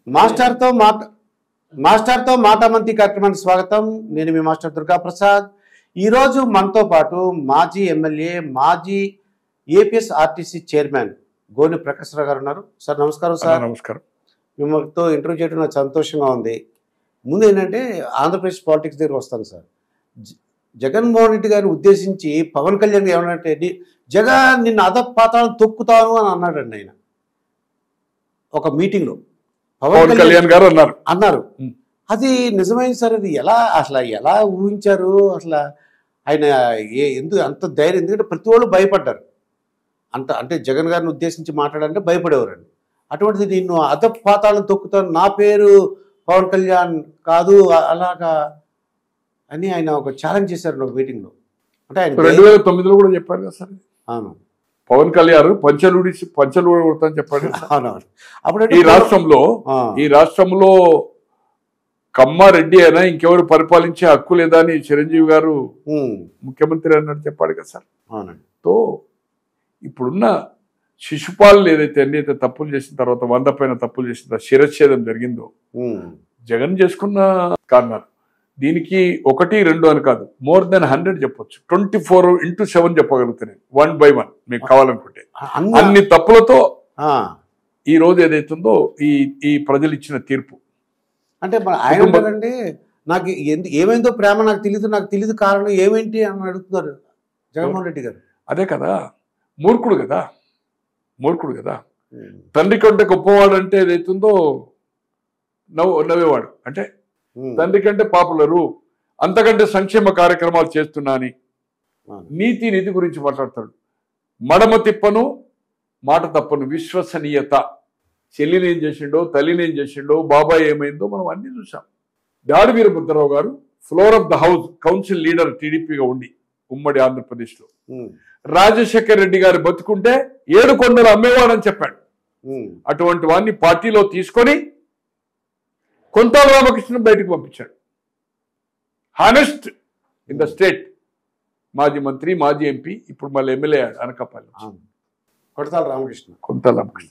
మాస్టర్తో మాట మాస్టర్తో మాటామంతి కార్యక్రమానికి స్వాగతం నేను మీ మాస్టర్ దుర్గా ప్రసాద్ ఈరోజు మనతో పాటు మాజీ ఎమ్మెల్యే మాజీ APS RTC chairman Goni Prakash Rao గారు ఉన్నారు సార్ నమస్కారం సార్ నమస్కారం మిమ్మల్తో ఇంటర్వ్యూ చేయడం నాకు సంతోషంగా ఉంది ముందు ఏంటంటే ఆంధ్రప్రదేశ్ పాలిటిక్స్ దగ్గర వస్తాను సార్ జ- జగన్మోహన్ రెడ్డి గారిని ఉద్దేశించి పవన్ కళ్యాణ్ ఏమన్నంటే "ని- జగన్ నిన్ను అధపాతాలను తొక్కుతాను అని అన్నాడండి ఆయన ఒక మీటింగ్లో పవన్ కళ్యాణ్ గారు అన్నారు అన్నారు ఉం. అది నిజమైంది సార్ అది ఎలా అసలు ఎలా ఊహించారు అసలు ఆయన ఏ ఎందుకు అంత ధైర్యం ఎందుకంటే ప్రతి వాళ్ళు భయపడ్డారు అంత అంటే జగన్ గారిని ఉద్దేశించి మాట్లాడాలంటే భయపడేవారండి అటువంటిది నిన్ను అధపాతాలను తొక్కుతాను నా పేరు పవన్ కళ్యాణ్ కాదు అ- అలాగా అని ఆయన ఒక ఛాలెంజ్ చేశారు ఒక మీటింగ్లో అంటే ఆయన రెండు వేల తొమ్మిదిలో కూడా చెప్పారు కదా సార్ అవును పవన్ కళ్యాణ్ పంచలుడి పంచలు కొడతాను చెప్పాడు కదా సార్. అవునవును అప్పుడు ఈ రాష్ట్రంలో ఆ, ఈ రాష్ట్రంలో కమ్మారెడ్డి అయినా ఇంకెవరు పరిపాలించే హక్కు లేదా అని చిరంజీవి గారు ఉం, ముఖ్యమంత్రి అన్నట్టు చెప్పాడు కదా సార్ అవునండి తో ఇప్పుడున్న శిశుపాలు ఏదైతే అన్ని అయితే తప్పులు చేసిన తర్వాత వంద పైన తప్పులు చేసిన తర్వాత శిరచ్ఛేదం జరిగిందో ఉం, జగన్ చేసుకున్న కారణాలు దీనికి ఒకటి రెండు అని కాదు మోర్ దెన్ హండ్రెడ్ చెప్పొచ్చు ట్వంటీ ఫోర్ ఇంటూ సెవెన్ చెప్పగలుగుతాను వన్ బై వన్ మీకు కావాలనుకుంటే అన్ని అన్ని తప్పులతో ఆ, ఈ రోజు ఏదైతుందో ఈ ఈ ప్రజలు ఇచ్చిన తీర్పు అంటే మన ఆయన కుటుంబం- అంటారంటే నాకు ఎందు ఏమైందో ప్రేమ నాకు తెలియదు నాకు తెలియదు కారణం ఏమేంటి అని అడుగుతున్నారు జగన్మోహన్ రెడ్డి గారు అదే కదా మూర్ఖుడు కదా మూర్ఖుడు కదా తండ్రి కంటే గొప్పవాడు అంటే ఏదైతుందో నవ్వు నవ్వేవాడు అంటే ఉమ్, తండ్రి కంటే పాపులరు అంతకంటే సంక్షేమ కార్యక్రమాలు చేస్తున్నాని అవును. నీతి నిధి గురించి మాట్లాడతాడు మడమ తిప్పను మాట తప్పను విశ్వసనీయత చెల్లిని ఏం చేసిండో తల్లిని ఏం చేసిండో బాబాయ్ ఏమైందో మనం అన్ని చూసాం దాడి వీరభద్రరావు గారు floor of the house council leader టీడీపీగా ఉండి ఉమ్మడి ఆంధ్రప్రదేశ్లో ఉమ్, రాజశేఖర్ రెడ్డి గారు బతుకుంటే ఏడు కొండలు అమ్మేవాడని చెప్పాడు ఉమ్, అటువంటి వాడిని పార్టీలో తీసుకొని కొంతాల రామకృష్ణ బయటకు పంపించాడు హానెస్ట్ ఇన్ ద స్టేట్ మాజీ మంత్రి మాజీ ఎంపీ ఇప్పుడు మళ్ళీ ఎమ్మెల్యే అనకాపల్లి అవును. కొడతాల Ramakrishna Kontala Ramakrishna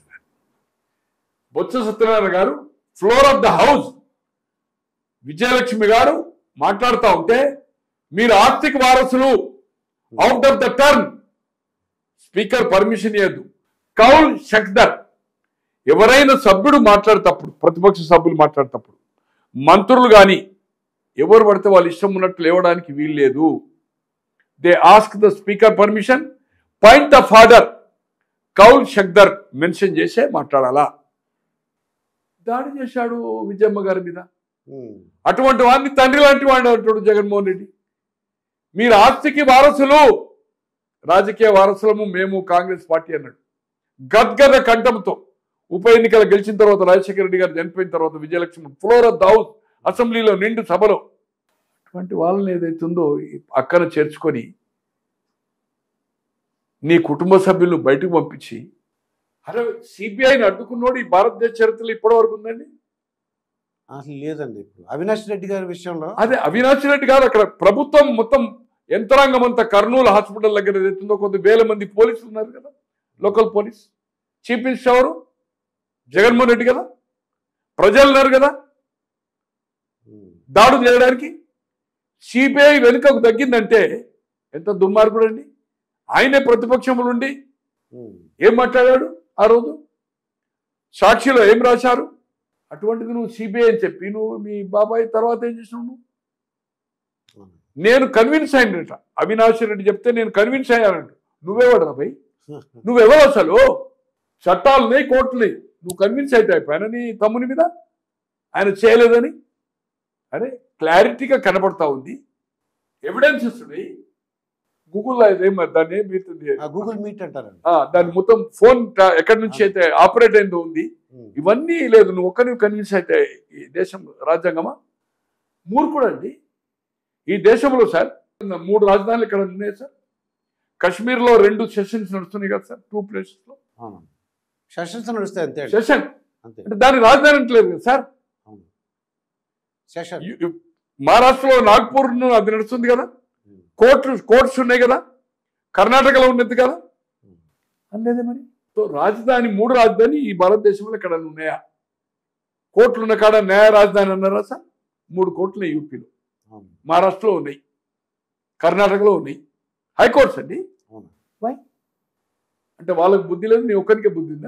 Botsa Satyanarayana garu floor of the house Vijayalakshmi garu మాట్లాడుతూ ఉంటే మీరు ఆర్థిక వారసులు out of the turn speaker permission ఇవ్వద్దు కౌల్ షక్దర్ ఎవరైనా సభ్యుడు మాట్లాడేటప్పుడు ప్రతిపక్ష సభ్యులు మాట్లాడేటప్పుడు మంత్రులు కానీ ఎవరు పడితే వాళ్ళు ఇష్టం ఉన్నట్టు లేవడానికి వీలు లేదు they ask the speaker permission point of order Kaul Shakdher mention చేసే మాట్లాడాలా దాడి చేశాడు విజయమ్మ గారి మీద ఉమ్, అటువంటి వాడిని తండ్రి లాంటి వాడు అంటాడు జగన్మోహన్ రెడ్డి మీరు ఆస్తికి వారసులు రాజకీయ వారసులము మేము కాంగ్రెస్ పార్టీ అన్నాడు గద్గద కంఠంతో ఉప ఎన్నికలు గెలిచిన తర్వాత రాజశేఖర రెడ్డి గారు చనిపోయిన తర్వాత Vijayalakshmi floor of the house అసెంబ్లీలో నిండు సభలో అటువంటి వాళ్ళని ఏదైతుందో ఈ అక్కన చేర్చుకొని నీ కుటుంబ సభ్యులను బయటకు పంపించి అరే సిబిఐని అడ్డుకున్నోడు ఈ భారతదేశ చరిత్రలో ఇప్పటి వరకు ఉందండి అసలు లేదండి ఇప్పుడు అవినాష్ రెడ్డి గారి విషయంలో అదే అవినాష్ రెడ్డి గారు అక్కడ ప్రభుత్వం మొత్తం యంత్రాంగం అంతా కర్నూలు హాస్పిటల్ దగ్గర ఏదైతుందో కొంత వేల మంది పోలీసులు ఉన్నారు కదా లోకల్ పోలీస్ చీఫ్ మినిస్టర్ ఎవరు జగన్మోహన్ రెడ్డి కదా ప్రజలు ఉన్నారు కదా ఉమ్, దాడులు చేయడానికి సిబిఐ వెనుకకు తగ్గిందంటే ఎంత దుర్మార్గుడు అండి ఆయనే ప్రతిపక్షంలో ఉండి ఉమ్, ఏం మాట్లాడాడు ఆ రోజు సాక్షిలో ఏం రాశారు అటువంటిది నువ్వు సిబిఐ అని చెప్పి నువ్వు మీ బాబాయ్ తర్వాత ఏం చేసినావు నువ్వు అవును. నేను కన్విన్స్ అయినట అవినాష్ రెడ్డి చెప్తే నేను కన్విన్స్ అయ్యానంట నువ్వేవాడు రాబాయ్ నువ్వెవరు అసలు చట్టాలున్నాయి కోర్టున్నాయి నువ్వు కన్విన్స్ అయితే అయిపోయాను నీ తమ్ముని మీద ఆయన చేయలేదని అరే క్లారిటీగా కనబడతా ఉంది ఎవిడెన్సెస్ ఉన్నాయి గూగుల్లో ఇదేం దాన్ని ఏం మీరుతుంది ఆ గూగుల్ మీట్ అంటారండి ఆ, దాని మొత్తం ఫోన్ ట- ఎక్కడి నుంచి అయితే ఆపరేట్ అయిందో ఉంది ఉమ్, ఇవన్నీ లేదు నువ్వు ఒక్కరిని కన్విన్స్ అయితే ఈ దేశం రాజ్యాంగమా మూర్ఖుడు అండి ఈ దేశంలో సార్ మూడు రాజధానులు ఇక్కడ ఉన్నాయి సార్ కాశ్మీర్లో రెండు సెషన్స్ నడుస్తున్నాయి కదా సార్ టూ ప్లేసెస్లో అవును సెషన్స్ నడుస్తాయి అంతే అండి సెషన్ అంతే అంటే దాని రాజధాని అంటలేదు కదా సార్ అవును సెషన్ యు- యు- మహారాష్ట్రలో నాగ్పూర్ ను- అది నడుస్తుంది కదా కోర్టు కోర్ట్స్ ఉన్నాయి కదా కర్ణాటకలో ఉన్నది కదా అనలేదే మరి సో రాజధాని మూడు రాజధాని ఈ భారతదేశంలో ఎక్కడ ఉన్నాయా కోట్లు ఉన్న కాడ న్యాయ రాజధాని అన్నారా సార్ మూడు కోట్లు యూపీలో అవును మహారాష్ట్రలో ఉన్నాయి కర్ణాటకలో ఉన్నాయి హైకోర్ట్స్ అండి అవును. వై అంటే వాళ్ళకి బుద్ధి లేదు నీ ఒక్కరికే బుద్ధి ఉందా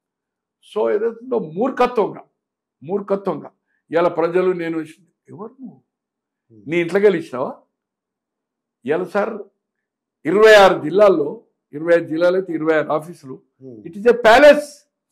సో ఏదైతుందో మూర్ఖత్వంగా మూర్ఖత్వంగా ఇవాళ ప్రజలు నేను ఇచ్చింది ఎవరు నువ్వు నీ ఇంట్లోకి వెళ్ళి ఇచ్చినావా ఇవాళ సార్ ఇరవై ఆరు జిల్లాల్లో ఇరవై ఐదు జిల్లాలు అయితే ఇరవై ఆరు ఆఫీసులు um, it is a palace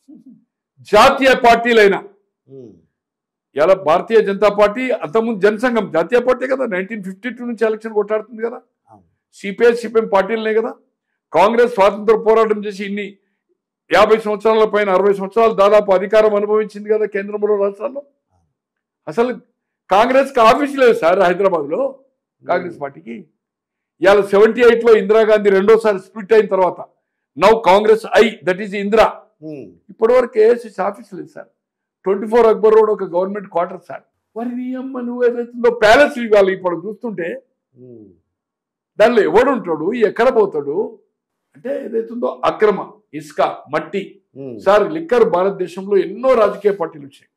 జాతీయ పార్టీలైన ఉమ్, ఇలా భారతీయ జనతా పార్టీ అంతకుముందు జనసంఘం జాతీయ పార్టీ కదా నైన్టీన్ ఫిఫ్టీ టూ నుంచి ఎలక్షన్ కొట్టాడుతుంది కదా అవును. సిపిఐ సిపిఎం పార్టీలనే కదా కాంగ్రెస్ స్వాతంత్ర పోరాటం చేసి ఇన్ని యాభై సంవత్సరాల పైన అరవై సంవత్సరాలు దాదాపు అధికారం అనుభవించింది కదా కేంద్రంలో రాష్ట్రాల్లో అసలు కాంగ్రెస్ కి ఆఫీస్ లేదు సార్ హైదరాబాద్ లో కాంగ్రెస్ పార్టీకి ఇవాళ సెవెంటీ ఎయిట్ లో ఇందిరాగాంధీ రెండోసారి స్ప్లిట్ అయిన తర్వాత now Congress I that is Indira um, ఇప్పటివరకు ఏఎస్ఎస్ ఆఫీస్ లేదు sir twenty four Akbar road ఒక గవర్నమెంట్ క్వార్టర్ సార్ మరి నీ అమ్మ నువ్వు ఏదైతుందో ప్యాలెస్ ఇవ్వాలి ఇప్పుడు చూస్తుంటే ఉమ్, దానిలో ఎవడు ఉంటాడు ఎక్కడ పోతాడు అంటే ఏదైతుందో అక్రమ ఇసుక మట్టి ఉమ్, సార్ లిక్కర్ భారతదేశంలో ఎన్నో రాజకీయ పార్టీలు వచ్చాయి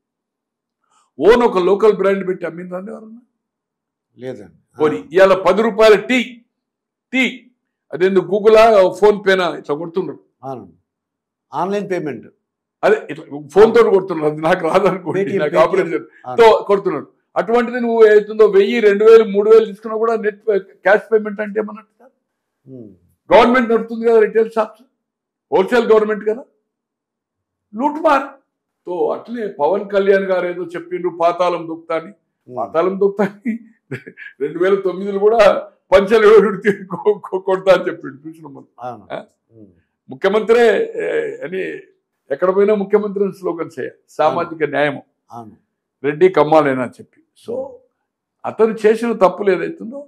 ఓన్ ఒక లోకల్ బ్రాండ్ పెట్టి అమ్మిందని ఎవరన్నా లేదండి పోనీ ఇవాళ పది రూపాయల టీ టీ అదేందుకు గూగుల్ ఫోన్ పేనా ఇట్లా కొడుతున్నారు అవును ఆన్లైన్ పేమెంట్ అదే ఇట్లా ఫోన్ తోటి కొడుతున్నారు అది నాకు రాదనుకోండి Paytm, నాకు Paytm. ఆపరేషన్ అవును. తో కొడుతున్నాడు అటువంటిది నువ్వు ఏతుందో వెయ్యి రెండు వేలు మూడు వేలు తీసుకున్నా కూడా నెట్ క్యాష్ పేమెంట్ అంటే ఏమన్నట్టు సార్ ఉమ్, గవర్నమెంట్ నడుపుతుంది కదా రిటైల్ షాప్స్ హోల్సేల్ గవర్నమెంట్ కదా లూట్ మార్ తో అట్లే పవన్ కళ్యాణ్ గారు ఏదో చెప్పిండ్రు పాతాళం దుక్తా అని ఉమ్, పాతాళం దుక్తా అని రెండు వేల తొమ్మిదిలో కూడా పంచలు కొడతా అని చెప్పిండు చూసినాం మనం అవును ఆ? ఉమ్, ముఖ్యమంత్రే ఏ, అని ఎక్కడ పోయినా ముఖ్యమంత్రి స్లోగన్స్ చేయాలి సామాజిక న్యాయం అవును రెడ్డి కమ్మాలేనా అని చెప్పి సో అతను చేసిన తప్పులు ఏదైతుందో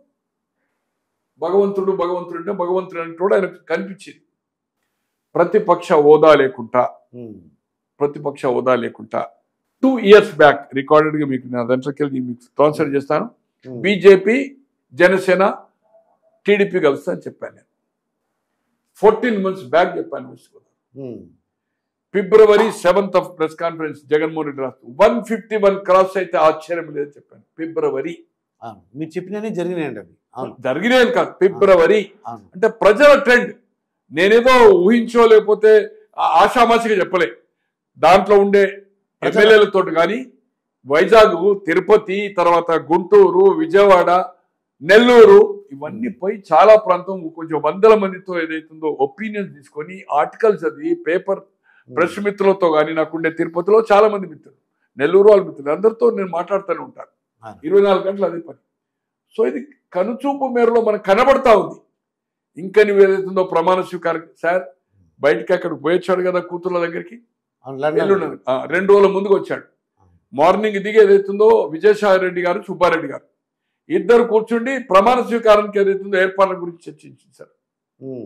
భగవంతుడు భగవంతుడు అంటే భగవంతుడు అంటే కూడా ఆయనకు కనిపించింది ప్రతిపక్ష హోదా లేకుండా ఉమ్, ప్రతిపక్ష హోదా లేకుండా టూ ఇయర్స్ బ్యాక్ రికార్డెడ్గా మీకు నా దాంట్లోకి వెళ్ళి మీకు ట్రాన్స్ఫర్ చేస్తాను ఉమ్, బీజేపీ జనసేన టీడీపీ కలుస్తా అని చెప్పాను నేను ఫోర్టీన్ మంత్స్ బ్యాక్ చెప్పాను mister um, February seventh of press conference Jaganmohan Reddy రాస్తూ వన్ ఫిఫ్టీ వన్ క్రాస్ అయితే ఆశ్చర్యం లేదని చెప్పాను ఫిబ్రవరి అవును మీరు చెప్పినవి జరిగినాయండి అవి అవును జరిగినాయి కాదు ఫిబ్రవరి అవును అంటే ప్రజల ట్రెండ్ నేనేదో ఊహించో లేకపోతే ఆ- ఆషామాషిగా చెప్పలే దాంట్లో ఉండే ప్రజల- ఎమ్మెల్యేలతో కానీ వైజాగ్ తిరుపతి తర్వాత గుంటూరు విజయవాడ నెల్లూరు ఇవన్నీ పోయి చాలా ప్రాంతం కొంచెం వందల మందితో ఏదైతుందో ఒపీనియన్ తీసుకొని ఆర్టికల్స్ చదివి పేపర్ ప్రెస్ మిత్రులతో కానీ నాకుండే తిరుపతిలో చాలా మంది మిత్రులు నెల్లూరు వాళ్ళ మిత్రులు అందరితో నేను మాట్లాడుతూనే ఉంటాను అవును. ఇరవై నాలుగు గంటలు అదే పని సో ఇది కనుచూపు మేరలో మనకు కనబడతా ఉంది ఇంకా నువ్వు ఏదైతుందో ప్రమాణ స్వీకారం సార్ బయటికి అక్కడికి పోయొచ్చాడు కదా కూతుర్ల దగ్గరికి అవును లండన్ ఎల్లుండి ఆ, రెండు రోజుల ముందుకు వచ్చాడు మార్నింగ్ దిగి ఏదైతుందో విజయసాయి రెడ్డి గారు సుబ్బారెడ్డి గారు ఇద్దరు కూర్చుండి ప్రమాణ స్వీకారానికి ఏదైతుందో ఏర్పాట్ల గురించి చర్చించారు సార్ ఉమ్,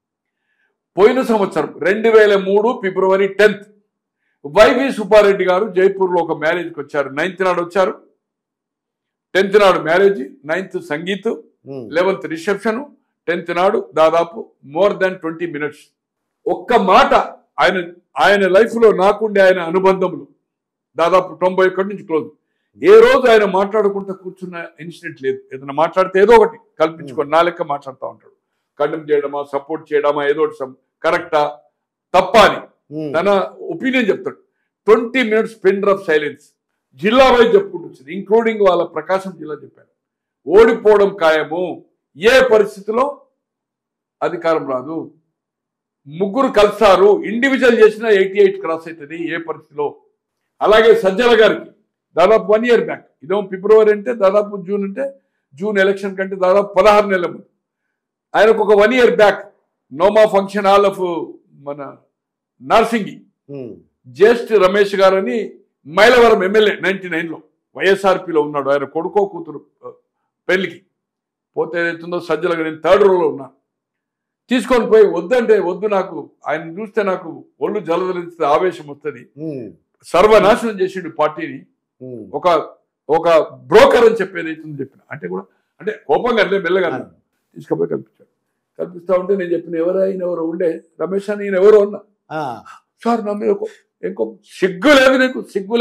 పోయిన సంవత్సరం రెండు వేల మూడు ఫిబ్రవరి టెన్త్ వైవి సుబ్బారెడ్డి గారు జైపూర్లో ఒక మ్యారేజ్కి వచ్చారు నైన్త్ నాడు వచ్చారు టెన్త్ నాడు marriage ninth sangeet um, eleventh reception tenth నాడు దాదాపు మోర్ దాన్ ట్వంటీ మినిట్స్ ఒక్క మాట ఆయన ఆయన లైఫ్లో నాకుండే ఆయన అనుబంధములు దాదాపు తొంభై ఒకటి నుంచి క్లోజ్ ఏ రోజు ఆయన మాట్లాడుకుంటూ కూర్చున్న ఇన్సిడెంట్ లేదు ఏదైనా మాట్లాడితే ఏదో ఒకటి కల్పించుకొని నా లెక్క మాట్లాడుతూ ఉంటాడు కండెమ్ చేయడమా సపోర్ట్ చేయడమా ఏదో ఒకటి కరెక్టా తప్ప అని ఉమ్, తన ఒపీనియన్ చెప్తాడు twenty minutes pen drop silence జిల్లా వైజ్ చెప్పుకుంటూ వచ్చింది ఇంక్లూడింగ్ వాళ్ళ ప్రకాశం జిల్లా చెప్పారు ఓడిపోవడం ఖాయము ఏ పరిస్థితిలో అధికారం రాదు ముగ్గురు కలిసారు ఇండివిజువల్ చేసిన ఎయిటీ ఎయిట్ క్రాస్ అవుతుంది ఏ పరిస్థితిలో అలాగే సజ్జల గారికి దాదాపు వన్ ఇయర్ బ్యాక్ ఇదేమో ఫిబ్రవరి అంటే దాదాపు జూన్ అంటే జూన్ ఎలక్షన్ కంటే దాదాపు పదహారు నెలల ముందు ఆయనకు ఒక వన్ ఇయర్ బ్యాక్ నోమా ఫంక్షన్ హాల్ ఆఫ్ మన నార్సింగి ఉమ్, జ్యేష్ఠ రమేష్ గారని మైలవరం ఎమ్మెల్యే నైన్టీ నైన్లో వైఎస్ఆర్పిలో ఉన్నాడు ఆయన కొడుకో కూతురు ఆ, పెళ్లికి పోతే ఏదైతుందో సజ్జలుగా నేను థర్డ్ రోలో ఉన్నా తీసుకొని పోయి వద్దంటే వద్దు నాకు ఆయన చూస్తే నాకు ఒళ్ళు జలదలిస్తే ఆవేశం వస్తుంది ఉమ్, సర్వనాశనం చేసిండు పార్టీని ఉమ్, ఒక ఒక బ్రోకర్ అని చెప్పేది అవుతుంది చెప్పిన అంటే కూడా అంటే కోపంగా అంటే మెల్లగా అన్నా. తీసుకుపోయి కల్పించాడు కల్పిస్తా ఉంటే నేను చెప్పిన ఎవరు ఆయన ఎవరో ఉండే రమేష్ అని ఈయన ఎవరో ఉన్నా ఆ, సార్ నా మీద ఒక- ఇంకో సిగ్గు లేదు నీకు సిగ్గు లేదు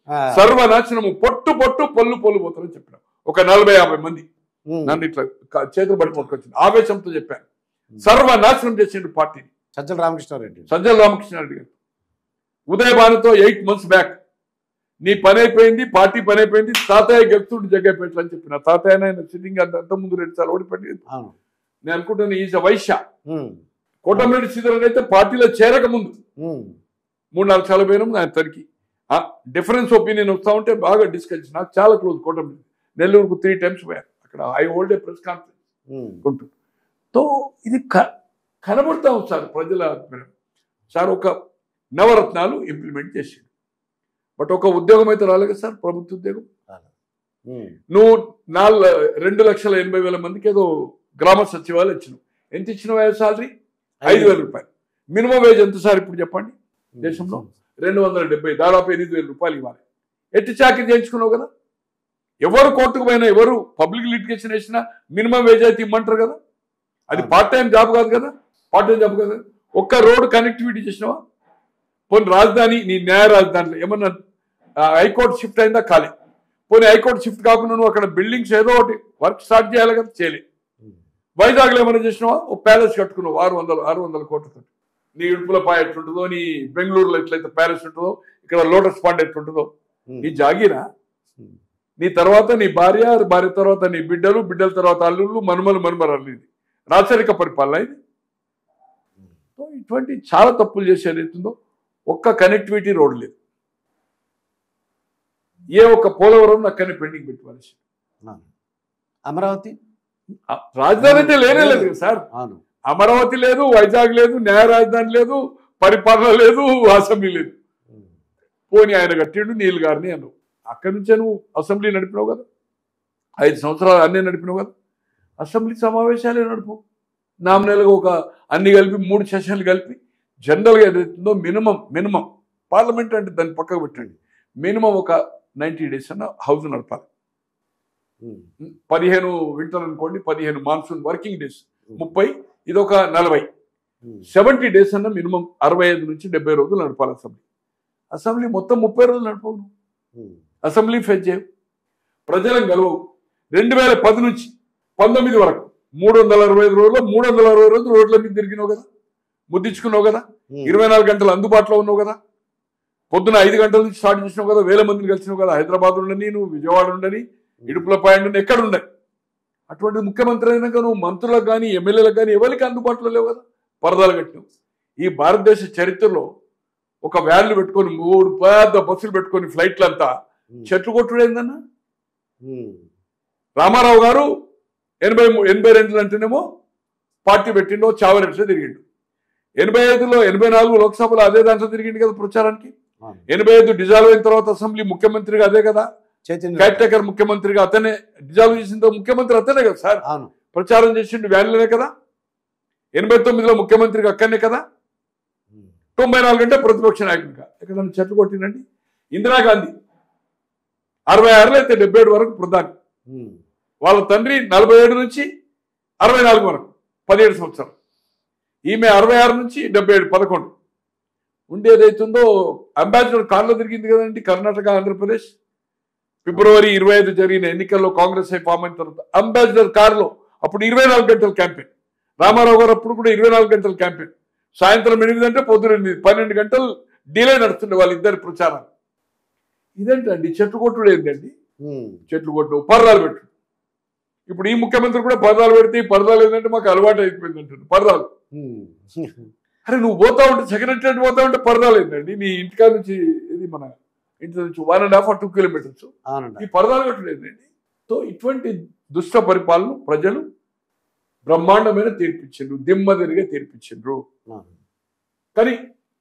ఆ, సర్వనాశనము పొట్టు పొట్టు పొల్లు పొల్లు పోతారని చెప్పిన ఒక నలభై యాభై మంది ఉమ్, నన్ను ఇట్లా క- చేతులు పడి పట్టుకొచ్చింది ఆవేశంతో చెప్పాను సర్వనాశనం చేసిండు పార్టీని సజ్జల రామకృష్ణారెడ్డి సజ్జల రామకృష్ణారెడ్డి గారు ఉదయభానుతో ఎయిట్ మంత్స్ బ్యాక్ నీ పని అయిపోయింది పార్టీ పని అయిపోయింది తాతయ్య గెలుతుండు జగ్గైపెట్లు అని చెప్పిన తాతయ్య ఆయన సిట్టింగ్ అంత ముందు రెండు సార్లు ఓడిపోయింది అవును నేను అనుకుంటాను ఈజ్ వైశ్య ఉమ్, కోటమిరెడ్డి శ్రీధరన్ అయితే పార్టీలో చేరక ముందు ఉమ్, మూడు నాలుగు సార్లు పోయినాం ఆయన తనకి డిఫరెన్స్ ఒపీనియన్ వస్తా ఉంటే బాగా డిస్కస్ నాకు చాలా క్లోజ్ కోటమిరెడ్డి నెల్లూరుకు త్రీ టైమ్స్ పోయాను అక్కడ I hold a press conference um, ఉంటుంది తో ఇది క కనబడతా ఉంది సార్ ప్రజల ఆత్మీయం. సార్ ఒక నవరత్నాలు ఇంప్లిమెంట్ చేసిండు బట్ ఒక ఉద్యోగం అయితే రాలేదు సార్ ప్రభుత్వ ఉద్యోగం ఉమ్, నువ్వు నాలుగు రెండు లక్షల ఎనభై వేల మందికి ఏదో గ్రామ సచివాలయం ఇచ్చినావు ఎంత ఇచ్చిన సాలరీ ఐదు వేల రూపాయలు మినిమం వేజ్ ఎంత సార్ ఇప్పుడు చెప్పండి దేశంలో రెండు వందల డెబ్బై దాదాపు ఎనిమిది వేల రూపాయలు ఇవ్వాలి ఎట్టి చాకరీ చేయించుకున్నావు కదా ఎవరు కోర్టుకు పోయినా ఎవరు పబ్లిక్ లిటిగేషన్ వేసినా మినిమం వేజ్ అయితే ఇమ్మంటారు కదా అది అవును. పార్ట్ టైం జాబ్ కాదు కదా పార్ట్ టైం జాబ్ కదా ఒక్క రోడ్డు కనెక్టివిటీ చేసినావా పోనీ రాజధాని నీ న్యాయ రాజధానిలో ఏమన్నా ఆ, హైకోర్టు షిఫ్ట్ అయిందా ఖాళీ పోనీ హైకోర్టు షిఫ్ట్ కాకుండా నువ్వు అక్కడ బిల్డింగ్స్ ఏదో ఒకటి వర్క్ స్టార్ట్ చేయాలి కదా చేయలే ఉమ్, వైజాగ్లో ఏమైనా చేసినావా ఓ ప్యాలెస్ కట్టుకున్నావు ఆరు వందలు ఆరు వందల కోట్లతో నీ ఇడుపుల పాయ ఎట్లుంటుందో నీ బెంగళూరులో ఎట్లయితే ప్యాలెస్ ఉంటుందో ఇక్కడ లోటస్ పాండ్ ఎట్లుంటుందో ఉమ్, నీ జాగీరా ఉమ్, నీ తర్వాత నీ భార్య భార్య తర్వాత నీ బిడ్డలు బిడ్డల తర్వాత అల్లుళ్ళు మనుమలు మనుమరాలు ఇది రాచరిక పరిపాలన ఇది సో ఇటువంటి చాలా తప్పులు చేసేది అవుతుందో ఒక్క కనెక్టివిటీ రోడ్ లేదు ఏ ఒక్క పోలవరం అక్కడనే పెండింగ్ పెట్టుకోవాలి అవును. అమరావతి రాజధాని అయితే లేనే లేదు కదా సార్ అవును అమరావతి లేదు వైజాగ్ లేదు న్యాయ రాజధాని లేదు పరిపాలన లేదు అసెంబ్లీ లేదు ఉమ్, పోనీ ఆయన కట్టిండు నీళ్ళు గారిని అన్నావు అక్కడి నుంచే నువ్వు అసెంబ్లీ నడిపినావు కదా ఐదు సంవత్సరాలు అన్నీ నడిపినావు కదా అసెంబ్లీ సమావేశాలే నడుపు నామినల్గా ఒక అన్ని కలిపి మూడు సెషన్లు కలిపి జనరల్గా ఏదైతుందో మినిమం మినిమం పార్లమెంట్ అంటే దాన్ని పక్కకు పెట్టండి మినిమం ఒక నైంటీ డేస్ అన్న హౌస్ నడపాలి ఉమ్, పదిహేను వింటర్ అనుకోండి పదిహేను మాన్సూన్ వర్కింగ్ డేస్ ముప్పై ఇదొక నలభై ఉమ్, సెవెంటీ డేస్ అన్న మినిమం అరవై ఐదు నుంచి డెబ్బై రోజులు నడపాలి అసెంబ్లీ అసెంబ్లీ మొత్తం ముప్పై రోజులు నడపవు నువ్వు. ఉమ్, అసెంబ్లీ ఫేస్ చేయవు ప్రజలను గెలవవు రెండు వేల పది నుంచి పంతొమ్మిది వరకు మూడు వందల అరవై ఐదు రోజుల్లో మూడు వందల అరవై రోజులు రోడ్ల మీద తిరిగినావు కదా ముద్దించుకున్నావు కదా ఉమ్, ఇరవై నాలుగు గంటలు అందుబాటులో ఉన్నావు కదా పొద్దున ఐదు గంటల నుంచి స్టార్ట్ చేసినావు కదా వేల మందిని కలిసినావు కదా హైదరాబాద్ ఉండని నువ్వు విజయవాడ ఉండని ఇడుపుల పాయింట్ ఎక్కడ ఉండని అటువంటి ముఖ్యమంత్రి అయినాక నువ్వు మంత్రులకు కానీ ఎమ్మెల్యేలకు కానీ ఎవరికి అందుబాటులో లేవు కదా పరదాలు కట్టినావు ఈ భారతదేశ చరిత్రలో ఒక వ్యాన్లు పెట్టుకొని మూడు పెద్ద బస్సులు పెట్టుకొని ఫ్లైట్లు అంతా ఉమ్, చెట్లు కొట్టుడు ఏందన్నా ఉమ్, రామారావు గారు ఎనభై మూ- ఎనభై రెండులో అంటేనేమో పార్టీ పెట్టిండో చావరెట్సే తిరిగిండు ఎనభై ఐదులో ఎనభై నాలుగు లోక్సభలో అదే దాంట్లో తిరిగిండు కదా ప్రచారానికి అవును. ఎనభై ఐదు డిజాల్వ్ అయిన తర్వాత అసెంబ్లీ ముఖ్యమంత్రిగా అదే కదా చైతన్య క్యాట్ టేకర్ ముఖ్యమంత్రిగా అతనే డిజాల్వ్ చేసిన తర్వాత ముఖ్యమంత్రి అతనే కదా సార్ అవును ప్రచారం చేసిండు వ్యాన్లోనే కదా ఎనభై తొమ్మిదిలో ముఖ్యమంత్రిగా అక్కడనే కదా ఉమ్, తొంభై నాలుగు అంటే ప్రతిపక్ష నాయకుడిగా ఎక్కడ చెట్లు కొట్టినండి ఇందిరాగాంధీ అరవై ఆరులో అయితే డెబ్బై ఏడు వరకు ప్రధాని ఉమ్, వాళ్ళ తండ్రి నలభై ఏడు నుంచి అరవై నాలుగు వరకు పదిహేడు సంవత్సరాలు ఈమె అరవై ఆరు నుంచి డెబ్బై ఏడు పదకొండు ఉండేదైతుందో అంబాసిడర్ కార్లో తిరిగింది కదండి కర్ణాటక ఆంధ్రప్రదేశ్ ఫిబ్రవరి ఇరవై ఐదు జరిగిన ఎన్నికల్లో కాంగ్రెస్ అయి ఫామ్ అయిన తర్వాత అంబాసిడర్ కారులో అప్పుడు ఇరవై నాలుగు గంటల క్యాంపెయిన్ రామారావు గారు అప్పుడు కూడా ఇరవై నాలుగు గంటల క్యాంపెయిన్ సాయంత్రం ఎనిమిది అంటే పొద్దున ఎనిమిది పన్నెండు గంటలు డిలే నడుస్తుండే వాళ్ళిద్దరి ప్రచారం ఇదేంటండి చెట్టు కొట్టుడు ఏంటండి ఉమ్, చెట్లు కొట్టు పరదాలు పెట్టు ఇప్పుడు ఈ ముఖ్యమంత్రి కూడా పరదాలు పెడితే ఈ పరదాలు ఏంటంటే మాకు అలవాటు అయిపోయింది అంటాడు పరదాలు ఉమ్, అరే నువ్వు పోతా ఉంటే సెక్రటరీ పోతా ఉంటే పరదాలు ఏంటండి నీ ఇంటికా నుంచి ఇది మన ఇంటి నుంచి one and half two kilometres అవునండి ఈ పరదాలు కట్టడం ఏంటండి సో ఇటువంటి దుష్ట పరిపాలన ప్రజలు బ్రహ్మాండమైన తీర్పిచ్చిండ్రు దిమ్మదిరిగా తీర్పిచ్చిండ్రు అవును. కానీ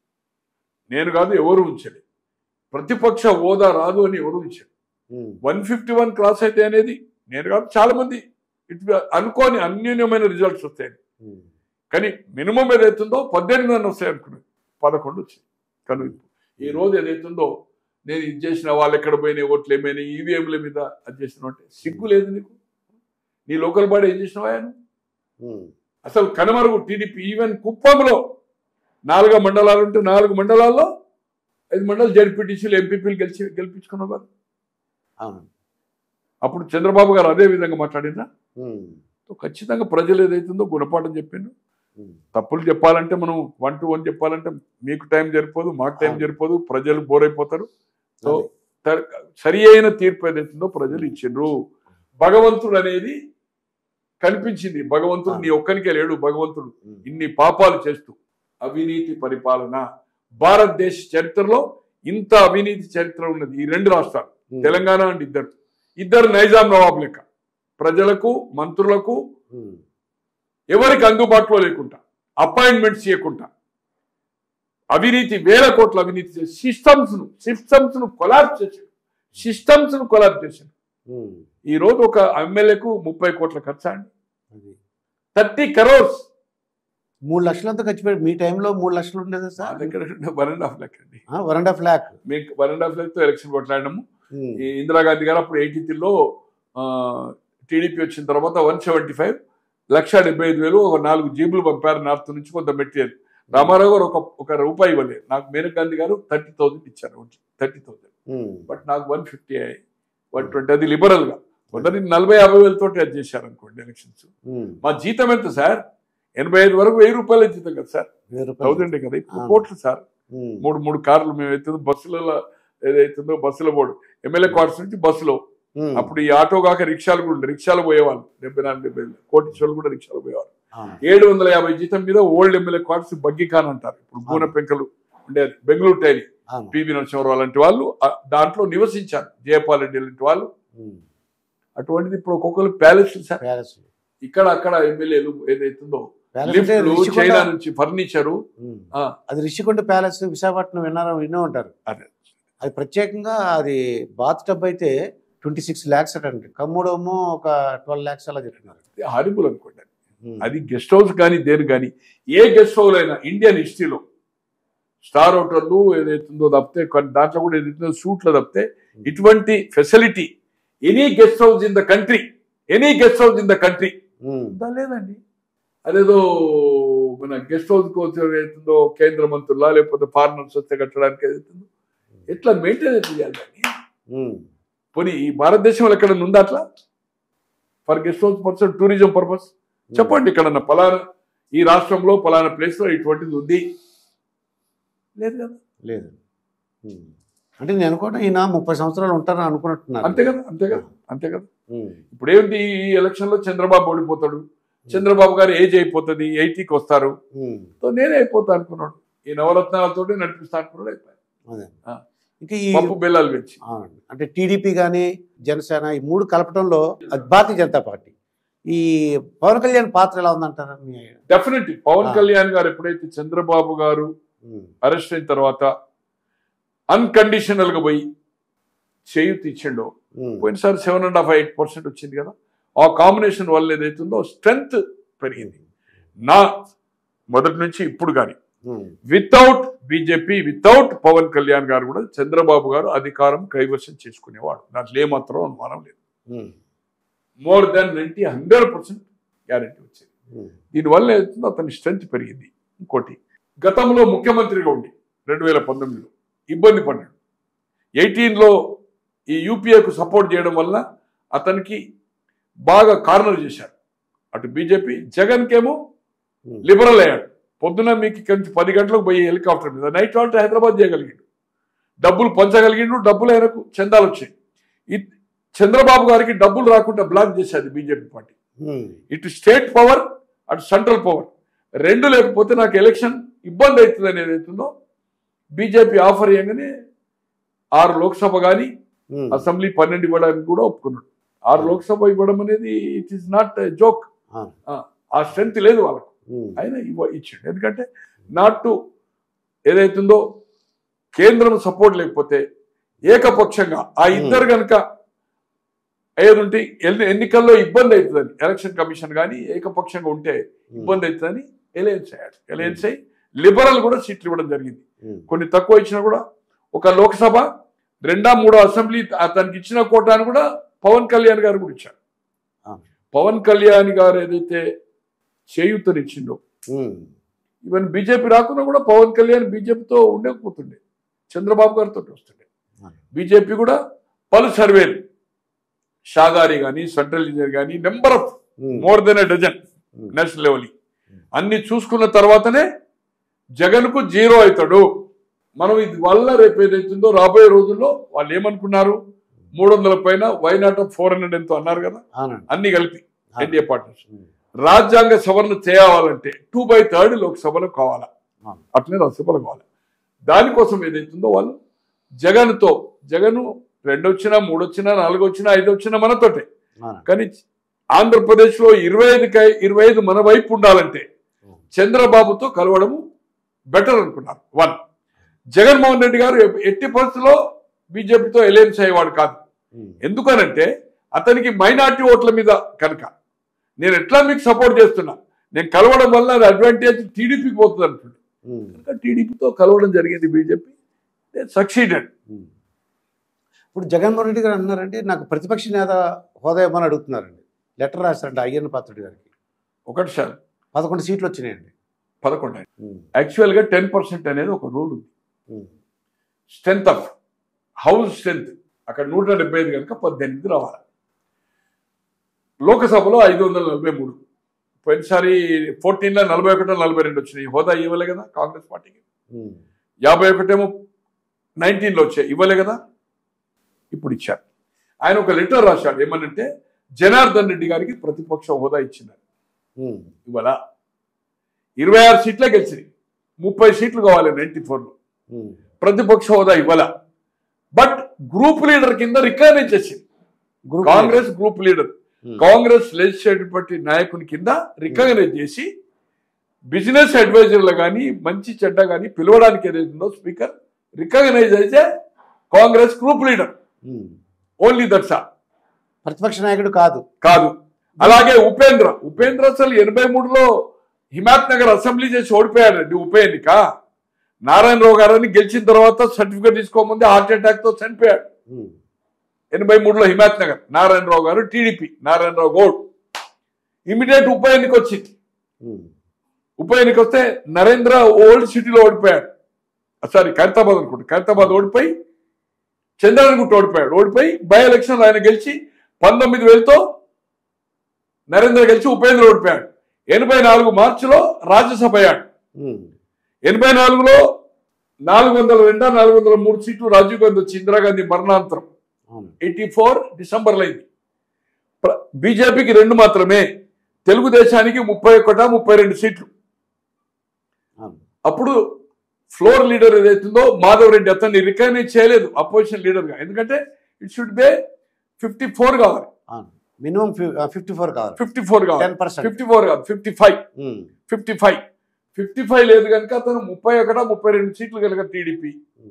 నేను కాదు ఎవరు ఉంచలే ప్రతిపక్ష హోదా రాదు అని ఎవరు ఉంచారు um, one fifty one cross అయితే అనేది నేను కాదు చాలా మంది ఇటు అనుకోని అన్యూన్యమైన రిజల్ట్స్ వస్తాయి ఉమ్, కానీ మినిమం ఏదైతుందో పద్దెనిమిది అని వస్తాయి అనుకున్నాను పదకొండు వచ్చింది కను ఈ రోజు ఏదైతుందో నేను ఇది చేసిన వాళ్ళు ఎక్కడ పోయినాయి ఓట్లు ఏమైనా ఈవీఎంల మీద అది చేసిన అంటే సిగ్గు లేదు నీకు నీ లోకల్ బాడీ ఏం చేసినావా నువ్వు? ఉమ్, అసలు కనుమరుగు టీడీపీ ఈవెన్ కుప్పంలో నాలుగు మండలాలు ఉంటే నాలుగు మండలాల్లో ఐదు మండలు జడ్పీటీసీలు ఎంపీపీలు గెలిచి గెలిపించుకున్నావు కదా అవును అప్పుడు చంద్రబాబు గారు అదే విధంగా మాట్లాడినా ఉమ్, ఖచ్చితంగా ప్రజలు ఏదైతుందో గుణపాఠం చెప్పిండు ఉమ్, తప్పులు చెప్పాలంటే మనం వన్ టు వన్ చెప్పాలంటే మీకు టైం సరిపోదు మాకు టైం అవును. సరిపోదు ప్రజలు బోర్ అయిపోతారు సో అదే. త- సరి అయిన తీర్పు ఏదైతుందో ప్రజలు ఇచ్చిండ్రు భగవంతుడు అనేది కనిపించింది భగవంతుడు నీ ఒక్కనికే లేడు భగవంతుడు ఉమ్, ఇన్ని పాపాలు చేస్తూ అవినీతి పరిపాలన భారతదేశ చరిత్రలో ఇంత అవినీతి చరిత్ర ఉన్నది ఈ రెండు రాష్ట్రాలు ఉమ్, తెలంగాణ అండ్ ఇద్దరు ఇద్దరు నైజాం నవాబు లెక్క ప్రజలకు మంత్రులకు ఉమ్, ఎవరికి అందుబాటులో లేకుండా అపాయింట్మెంట్స్ చేయకుండా అవినీతి వేల కోట్ల అవినీతి చేసి సిస్టమ్స్ ను సిస్టమ్స్ ను కొలాబ్ చేశాడు సిస్టమ్స్ ను కొలాబ్ చేశాడు ఉమ్, ఈ రోజు ఒక ఎమ్మెల్యేకు ముప్పై కోట్ల ఖర్చు అండి అది. థర్టీ కరోర్స్ మూడు లక్షలంతా ఖర్చు పెట్టి మీ టైంలో మూడు లక్షలు ఉండేదా మా సార్ దగ్గర వన్ అండ్ హాఫ్ లాక్ అండి వన్ అండ్ హాఫ్ ల్యాక్ మీకు వన్ అండ్ హాఫ్ లాక్ తో ఎలక్షన్ కొట్లాడినాము ఈ ఇందిరాగాంధీ గారు అప్పుడు ఎయిటీ త్రీలో టీడీపీ వచ్చిన తర్వాత వన్ సెవెంటీ ఫైవ్ లక్ష డెబ్బై ఐదు వేలు ఒక నాలుగు జీబులు పంపారు నార్త్ నుంచి కొంత మెటీరియల్ రామారావు గారు ఒక ఒక రూపాయి ఇవ్వలేదు నాకు మేనకా గాంధీ గారు థర్టీ థౌసండ్ ఇచ్చారు థర్టీ థౌసండ్ బట్ నాకు వన్ ఫిఫ్టీ వన్ ట్వంటీ అది లిబరల్ గా కొందరి నలభై యాభై వేలతో అది చేశారు అనుకోండి ఎలక్షన్స్ మా జీతం ఎంత సార్ ఎనభై ఐదు వరకు వెయ్యి రూపాయల జీతం కదా సార్ వెయ్యి రూపాయలు థౌసండ్ కదా ఇప్పుడు ఆ. కోట్లు సార్ ఉమ్, మూడు మూడు కార్లు మేము అవుతుందో బస్సులలో ఏదైతుందో బస్సులో పోడు ఎమ్మెల్యే క్వార్టర్స్ నుంచి బస్సులో ఉమ్, అప్పుడు ఈ ఆటో కాక రిక్షాలు కూడా ఉండే రిక్షాలు పోయేవాళ్ళు డెబ్బై నాలుగు డెబ్బై ఐదు కోటి కూడా రిక్షాలు పోయేవాళ్ళు అవును. ఏడు వందల యాభై జీతం మీద ఓల్డ్ ఎమ్మెల్యే క్వార్టర్స్ బగ్గి ఖాన్ అంటారు ఇప్పుడు గూన పెంకలు ఉండేది బెంగళూరు టైలి అవును. పివి నరసింహారావు లాంటి వాళ్ళు ఆ దాంట్లో నివసించారు జయపాల్ రెడ్డి లాంటి వాళ్ళు ఉమ్, అటువంటిది ఇప్పుడు ఒక్కొక్కరు ప్యాలెస్ సార్ ప్యాలెస్ ఇక్కడ అక్కడ ఎమ్మెల్యేలు ఏదైతుందో ప్యాలెస్ అంటే లిఫ్ట్లు రిషికొండ- చైనా నుంచి ఫర్నిచరు ఉమ్, ఆ. అది రిషికొండ ప్యాలెస్ విశాఖపట్నం విన్నారా వినే ఉంటారు అదే. అది ప్రత్యేకంగా అది బాత్ టబ్ అయితే ట్వంటీ సిక్స్ ల్యాక్స్ అటండి కమ్ముడేమో ఒక ట్వెల్వ్ ల్యాక్స్ అలా చెప్తున్నారు హారిబుల్ అనుకోండి ఉమ్, అది గెస్ట్ హౌస్ కానీ దేని కానీ ఏ గెస్ట్ హౌస్ అయినా ఇండియన్ హిస్టరీలో స్టార్ హోటళ్ళు ఏదైతుందో తప్పితే కొన్ని దాంట్లో కూడా ఏదైతుందో సూట్లో తప్పితే ఇటువంటి facility any guest house in the country any guest house in the country um, ఉందా లేదండి అదేదో మన గెస్ట్ హౌస్ కోసం ఏదైతుందో కేంద్ర మంత్రులా లేకపోతే ఫారినర్స్ వస్తే కట్టడానికి ఏదైతుందో ఎట్లా మెయింటైన్ ఎట్లా చేయాలి దాన్ని ఉమ్, పోనీ ఈ భారతదేశంలో ఎక్కడ ఉందా అట్లా for guest house person tourism purpose చెప్పండి ఇక్కడ పలానా ఈ రాష్ట్రంలో పలానా ప్లేస్ లో ఇటువంటిది ఉంది లేదు కదా లేదు ఉమ్. అంటే నేను అనుకోవడం ఈయన ముప్పై సంవత్సరాలు ఉంటారని అనుకున్నట్టున్నారు అంతే కదా అంతే కదా అంతే కదా ఉమ్, ఇప్పుడు ఏంటి ఈ ఎలక్షన్ లో చంద్రబాబు ఓడిపోతాడు చంద్రబాబు గారు ఏజ్ అయిపోతుంది ఎయిటీకి వస్తారు ఉమ్, సో నేనే అయిపోతా అనుకున్నాడు ఈ నవరత్నాలతో నడిపిస్తా అనుకున్నాడు అయిపోయాడు అదే ఆ. ఇంకా ఈ పప్పు బెల్లాలు పెంచి అవునండి. అంటే టీడీపీ కానీ జనసేన ఈ మూడు కలపడంలో అది భారతీయ జనతా పార్టీ ఈ పవన్ కళ్యాణ్ పాత్ర ఎలా ఉందంటారా మీ డెఫినెట్ పవన్ ఆ. కళ్యాణ్ గారు ఎప్పుడైతే చంద్రబాబు గారు ఉమ్, అరెస్ట్ అయిన తర్వాత అన్కండిషనల్ గా పోయి చేయూతి ఇచ్చిండో ఉమ్, పోయినసారి seven and half eight percent వచ్చింది కదా ఆ కాంబినేషన్ వల్ల ఏదైతుందో స్ట్రెంగ్త్ పెరిగింది నా మొదటి నుంచి ఇప్పుడు కానీ um, without BJP without Pawan Kalyan garu కూడా చంద్రబాబు గారు అధికారం కైవసం చేసుకునేవాడు దాంట్లో ఏమాత్రం అనుమానం లేదు um, more than ninety hundred percent guarantee వచ్చింది ఉమ్, దీనివల్ల ఏమవుతుందో అతని స్ట్రెంత్ పెరిగింది ఇంకోటి గతంలో ముఖ్యమంత్రిగా ఉండి రెండు వేల పంతొమ్మిదిలో ఇబ్బంది పడ్డాడు ఎయిటీన్లో ఈ యూపీఏకు సపోర్ట్ చేయడం వల్ల అతనికి బాగా కార్నర్ చేశారు అటు బీజేపీ జగన్కేమో ఉమ్, లిబరల్ అయ్యాడు పొద్దున మీకు ఇక్కడి నుంచి పది గంటలకు పోయి హెలికాప్టర్ మీద నైట్ ఆల్ట్ హైదరాబాద్ చేయగలిగాడు డబ్బులు పంచగలిగిండు డబ్బులు ఆయనకు చందాలు వచ్చాయి ఇ- చంద్రబాబు గారికి డబ్బులు రాకుండా బ్లాక్ చేసేది బీజేపీ పార్టీ ఉమ్, ఇటు స్టేట్ పవర్ అటు సెంట్రల్ పవర్ రెండు లేకపోతే నాకు ఎలక్షన్ ఇబ్బంది అవుతుంది అనేది అవుతుందో బీజేపీ ఆఫర్ చేయగానే ఆరు లోక్సభ కానీ ఉమ్, అసెంబ్లీ పన్నెండు ఇవ్వడానికి కూడా ఒప్పుకున్నాడు ఆరు లోక్సభ ఇవ్వడం అనేది ఇట్ ఈస్ నాట్ జోక్ ఆ, ఆ స్ట్రెంత్ లేదు వాళ్ళకు ఉమ్, ఆయన ఇవ్వ ఇచ్చాడు ఎందుకంటే నాట్ టు ఏదైతుందో కేంద్రం సపోర్ట్ లేకపోతే ఏకపక్షంగా ఆ ఇద్దరు కనుక ఏదుంటే ఎన్ని- ఎన్నికల్లో ఇబ్బంది అవుతుందని ఎలక్షన్ కమిషన్ కానీ ఏకపక్షంగా ఉంటే ఇబ్బంది అవుతుందని ఎలయన్స్ అయ్యాడు ఎలయన్స్ అయ్యి లిబరల్ కూడా సీట్లు ఇవ్వడం జరిగింది ఉమ్, కొన్ని తక్కువ ఇచ్చినా కూడా ఒక లోక్సభ రెండా మూడో అసెంబ్లీ అతనికి ఇచ్చిన కోటాను కూడా పవన్ కళ్యాణ్ గారు కూడా ఇచ్చారు ఆ. పవన్ కళ్యాణ్ గారు ఏదైతే చేయూతనిచ్చిండో ఉమ్, ఈవెన్ బీజేపీ రాకున్నా కూడా పవన్ కళ్యాణ్ బీజేపీతో ఉండకపోతుండే చంద్రబాబు గారితో వస్తుండే అవును. బీజేపీ కూడా పలు సర్వేలు షాగారి కానీ సెంట్రల్ ఇంజనీర్ కానీ number of um. More than a dozen um. National level అన్ని చూసుకున్న తర్వాతనే జగన్ కు జీరో అవుతాడు మనం ఇది వల్ల రేపు ఏదైతుందో రాబోయే రోజుల్లో వాళ్ళు ఏమనుకున్నారు మూడు వందల పైన వై నాట్ ఫోర్ హండ్రెడ్ ఎంతో అన్నారు కదా అవునండి అన్ని కలిపి ఎన్డీఏ పార్ట్నర్స్ ఉమ్. రాజ్యాంగ సవరణ చేయాలంటే టూ బై థర్డ్ లోక్సభలో కావాలా అవును. అట్లనే రాజ్యసభలో కావాలి దానికోసం ఏదైతుందో వాళ్ళు జగన్తో జగన్ రెండు వచ్చినా మూడు వచ్చినా నాలుగు వచ్చినా ఐదు వచ్చినా మనతోటే అవునండి కానీ ఆంధ్రప్రదేశ్లో ఇరవై ఐదు ఇరవై ఐదు మన వైపు ఉండాలంటే చంద్రబాబుతో కలవడము బెటర్ అనుకున్నారు వన్ జగన్మోహన్ రెడ్డి గారు ఎ- ఎట్టి పరిస్థితుల్లో బీజేపీతో ఎలయన్స్ అయ్యేవాడు కాదు ఉమ్. ఎందుకనంటే అతనికి మైనార్టీ ఓట్ల మీద కనుక నేను ఎట్లా మీకు సపోర్ట్ చేస్తున్నా నేను కలవడం వల్ల అది అడ్వాంటేజ్ టీడీపీకి పోతుంది అంటుండే ఉమ్. కనుక టీడీపీతో కలవడం జరిగింది బీజేపీ సక్సీడెడ్ ఉమ్. ఇప్పుడు జగన్మోహన్ రెడ్డి గారు అన్నారంటే నాకు ప్రతిపక్ష నేత హోదా ఇవ్వమని అడుగుతున్నారండి లెటర్ రాశారంట అయ్యన్న పాత్రుడి గారికి ఒకటి సార్ పదకొండు సీట్లు వచ్చినాయండి పదకొండు ఉమ్. యాక్చువల్గా టెన్ పర్సెంట్ అనేది ఒక రూల్ ఉంది um. Strength of house strength అక్కడ నూట డెబ్బై ఐదు కనుక పద్దెనిమిది రావాలి లోకసభలో ఐదు వందల నలభై మూడు పోయినసారి ఫోర్టీన్లో నలభై ఒకటో నలభై రెండు వచ్చినాయి హోదా ఇవ్వలే కదా కాంగ్రెస్ పార్టీకి ఉమ్. యాభై ఒకటేమో నైన్టీన్లో వచ్చాయి ఇవ్వలే కదా ఇప్పుడు ఇచ్చారు ఆయన ఒక లెటర్ రాశాడు ఏమనంటే జనార్దన్ రెడ్డి గారికి ప్రతిపక్ష హోదా ఇచ్చినారు ఉమ్. ఇవాళ ఇరవై ఆరు సీట్లే గెలిచినాయి ముప్పై సీట్లు కావాలి నైన్టీ ఫోర్లో ఉమ్. ప్రతిపక్ష హోదా ఇవ్వాల బట్ గ్రూప్ లీడర్ కింద రికగ్నైజ్ చేసింది group Congress group leader um. Congress legislative party నాయకుని కింద రికగ్నైజ్ చేసి బిజినెస్ అడ్వైజర్లు కానీ మంచి చెడ్డ కానీ పిలవడానికి ఏదైతుందో స్పీకర్ రికగ్నైజ్ అయితే Congress group leader um. Only that's ప్రతిపక్ష నాయకుడు కాదు కాదు అలాగే ఉపేంద్ర ఉపేంద్ర అసలు ఎనభై మూడులో హిమాయత్ నగర్ అసెంబ్లీ చేసి ఓడిపోయాడండి ఉప ఎన్నిక నారాయణరావు గారని గెలిచిన తర్వాత సర్టిఫికేట్ తీసుకోముందే హార్ట్ అటాక్ తో చనిపోయాడు ఉమ్. ఎనభై మూడులో హిమాయత్ నగర్ నారాయణరావు గారు టీడీపీ నారాయణరావు గౌడ్ ఇమీడియట్ ఉప ఎన్నిక వచ్చింది ఉమ్. ఉప ఎన్నిక వస్తే నరేంద్ర ఓల్డ్ సిటీలో ఓడిపోయాడు సారీ ఖైరతాబాద్ అనుకుంటా ఖైరతాబాద్ ఓడిపోయి చంద్రగుట్ట ఓడిపోయాడు ఓడిపోయి బై ఎలక్షన్ ఆయన గెలిచి పంతొమ్మిది వేలతో నరేంద్ర గెలిచి ఉపేంద్ర ఓడిపోయాడు ఎనభై నాలుగు మార్చిలో రాజ్యసభ అయ్యాడు ఉమ్. ఎనభై నాలుగులో నాలుగు వందల రెండా నాలుగు వందల మూడు సీట్లు రాజీవ్ గాంధీ వచ్చి ఇందిరాగాంధీ మరణాంతరం అవును ఎయిటీ ఫోర్ డిసెంబర్లో అయింది ప్ర- బీజేపీకి రెండు మాత్రమే తెలుగుదేశానికి ముప్పై ఒకట ముప్పై రెండు సీట్లు అవును అప్పుడు ఫ్లోర్ లీడర్ ఏదైతుందో మాధవ్ రెడ్డి అతన్ని రికగ్నైజ్ చేయలేదు అపోజిషన్ లీడర్గా ఎందుకంటే it should be fifty four కావాలి అవును మినిమం ఫిఫ్టీ ఫోర్ కావాలి ఫిఫ్టీ ఫోర్ కావాలి టెన్ పర్సెంట్ ఫిఫ్టీ ఫోర్ కాదు fifty five fifty five fifty five లేదు కనుక అతను ముప్పై ఒకట ముప్పై రెండు సీట్లు కనుక TDP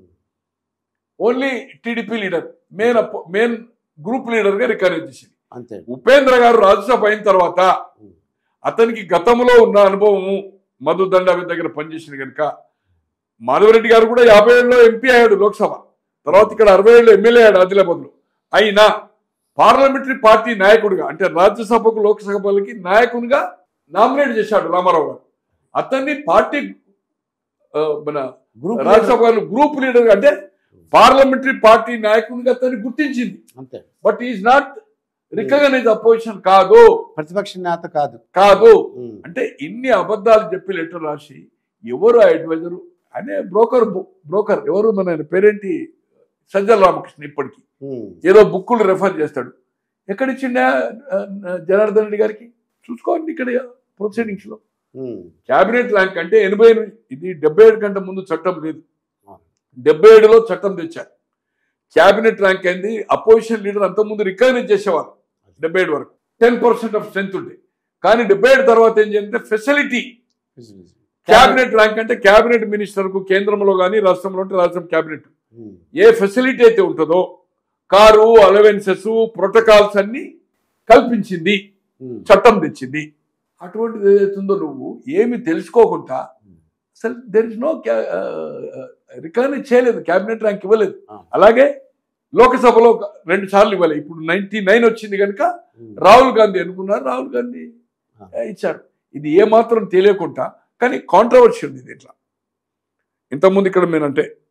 only TDP leader main main group leader గా రికగ్నైజ్ చేసింది అంతే ఉపేంద్ర గారు రాజ్యసభ అయిన తర్వాత అతనికి గతంలో ఉన్న అనుభవము మధుదండ దగ్గర పనిచేసింది కనుక మాధవరెడ్డి గారు కూడా యాభై ఏళ్ళలో ఎంపీ అయ్యాడు లోక్సభ తర్వాత ఇక్కడ అరవై ఏళ్ళు ఎమ్మెల్యే అయ్యాడు ఆదిలాబాద్లో అయినా పార్లమెంటరీ పార్టీ నాయకుడిగా అంటే రాజ్యసభకు లోక్సభలకి నాయకునిగా నామినేట్ చేశాడు రామారావు గారు అతన్ని పార్టీ ఆ, మన గ్రూప్ రాజ్యసభలో గ్రూప్ లీడర్ అంటే పార్లమెంటరీ పార్టీ నాయకునిగా అతన్ని గుర్తించింది అంతే but is not recognise opposition కాదు ప్రతిపక్ష నేత కాదు కాదు ఉమ్. అంటే ఇన్ని అబద్ధాలు చెప్పి లెటర్ రాసి ఎవరు ఆ అడ్వైజరు అనే బ్రోకర్ బ్రోకర్ ఎవరు మన ఆయన పేరేంటి సజ్జల రామకృష్ణ ఇప్పటికీ ఉమ్. ఏదో బుక్కులు రెఫర్ చేస్తాడు ఎక్కడిచ్చిండా ఆ, జనార్దన్ రెడ్డి గారికి చూసుకోండి ఇక్కడ ప్రొసీడింగ్స్ లో ఉమ్. క్యాబినెట్ ర్యాంక్ అంటే ఎనభై ఎనిమిది ఇది డెబ్బై ఏడు కంటే ముందు చట్టం లేదు అవును. డెబ్బై ఏడులో చట్టం తెచ్చారు క్యాబినెట్ ర్యాంక్ అయింది అపోజిషన్ లీడర్ అంతకుముందు రికగ్నైజ్ చేసేవారు డెబ్బై ఏడు వరకు టెన్ పర్సెంట్ ఆఫ్ స్ట్రెంత్ ఉంటే కానీ డెబ్బై ఏడు తర్వాత ఏం చేయాలంటే ఫెసిలిటీ క్యాబినెట్ ర్యాంక్ అంటే క్యాబినెట్ మినిస్టర్ కు కేంద్రంలో కానీ రాష్ట్రంలో ఉంటే రాష్ట్రం క్యాబినెట్ ఉమ్. ఏ ఫెసిలిటీ అయితే ఉంటుందో కారు అలవెన్సెస్ ప్రోటోకాల్స్ అన్ని కల్పించింది ఉమ్. చట్టం తెచ్చింది అటువంటిది ఏదైతుందో నువ్వు ఏమి తెలుసుకోకుండా అసలు దెర్ ఇస్ నో రికగ్నైజ్ చేయలేదు క్యాబినెట్ ర్యాంక్ ఇవ్వలేదు ఆ. అలాగే లోకసభలో ఒక రెండు సార్లు ఇవ్వాలి ఇప్పుడు నైన్టీ నైన్ వచ్చింది కనుక ఉమ్. రాహుల్ గాంధీ అనుకున్నారు రాహుల్ గాంధీ ఆ. ఆ, ఇచ్చారు ఇది ఏ మాత్రం తెలియకుండా కానీ కాంట్రవర్షి ఉంది దీంట్లో ఇంతకుముందు ఇక్కడ నేను అంటే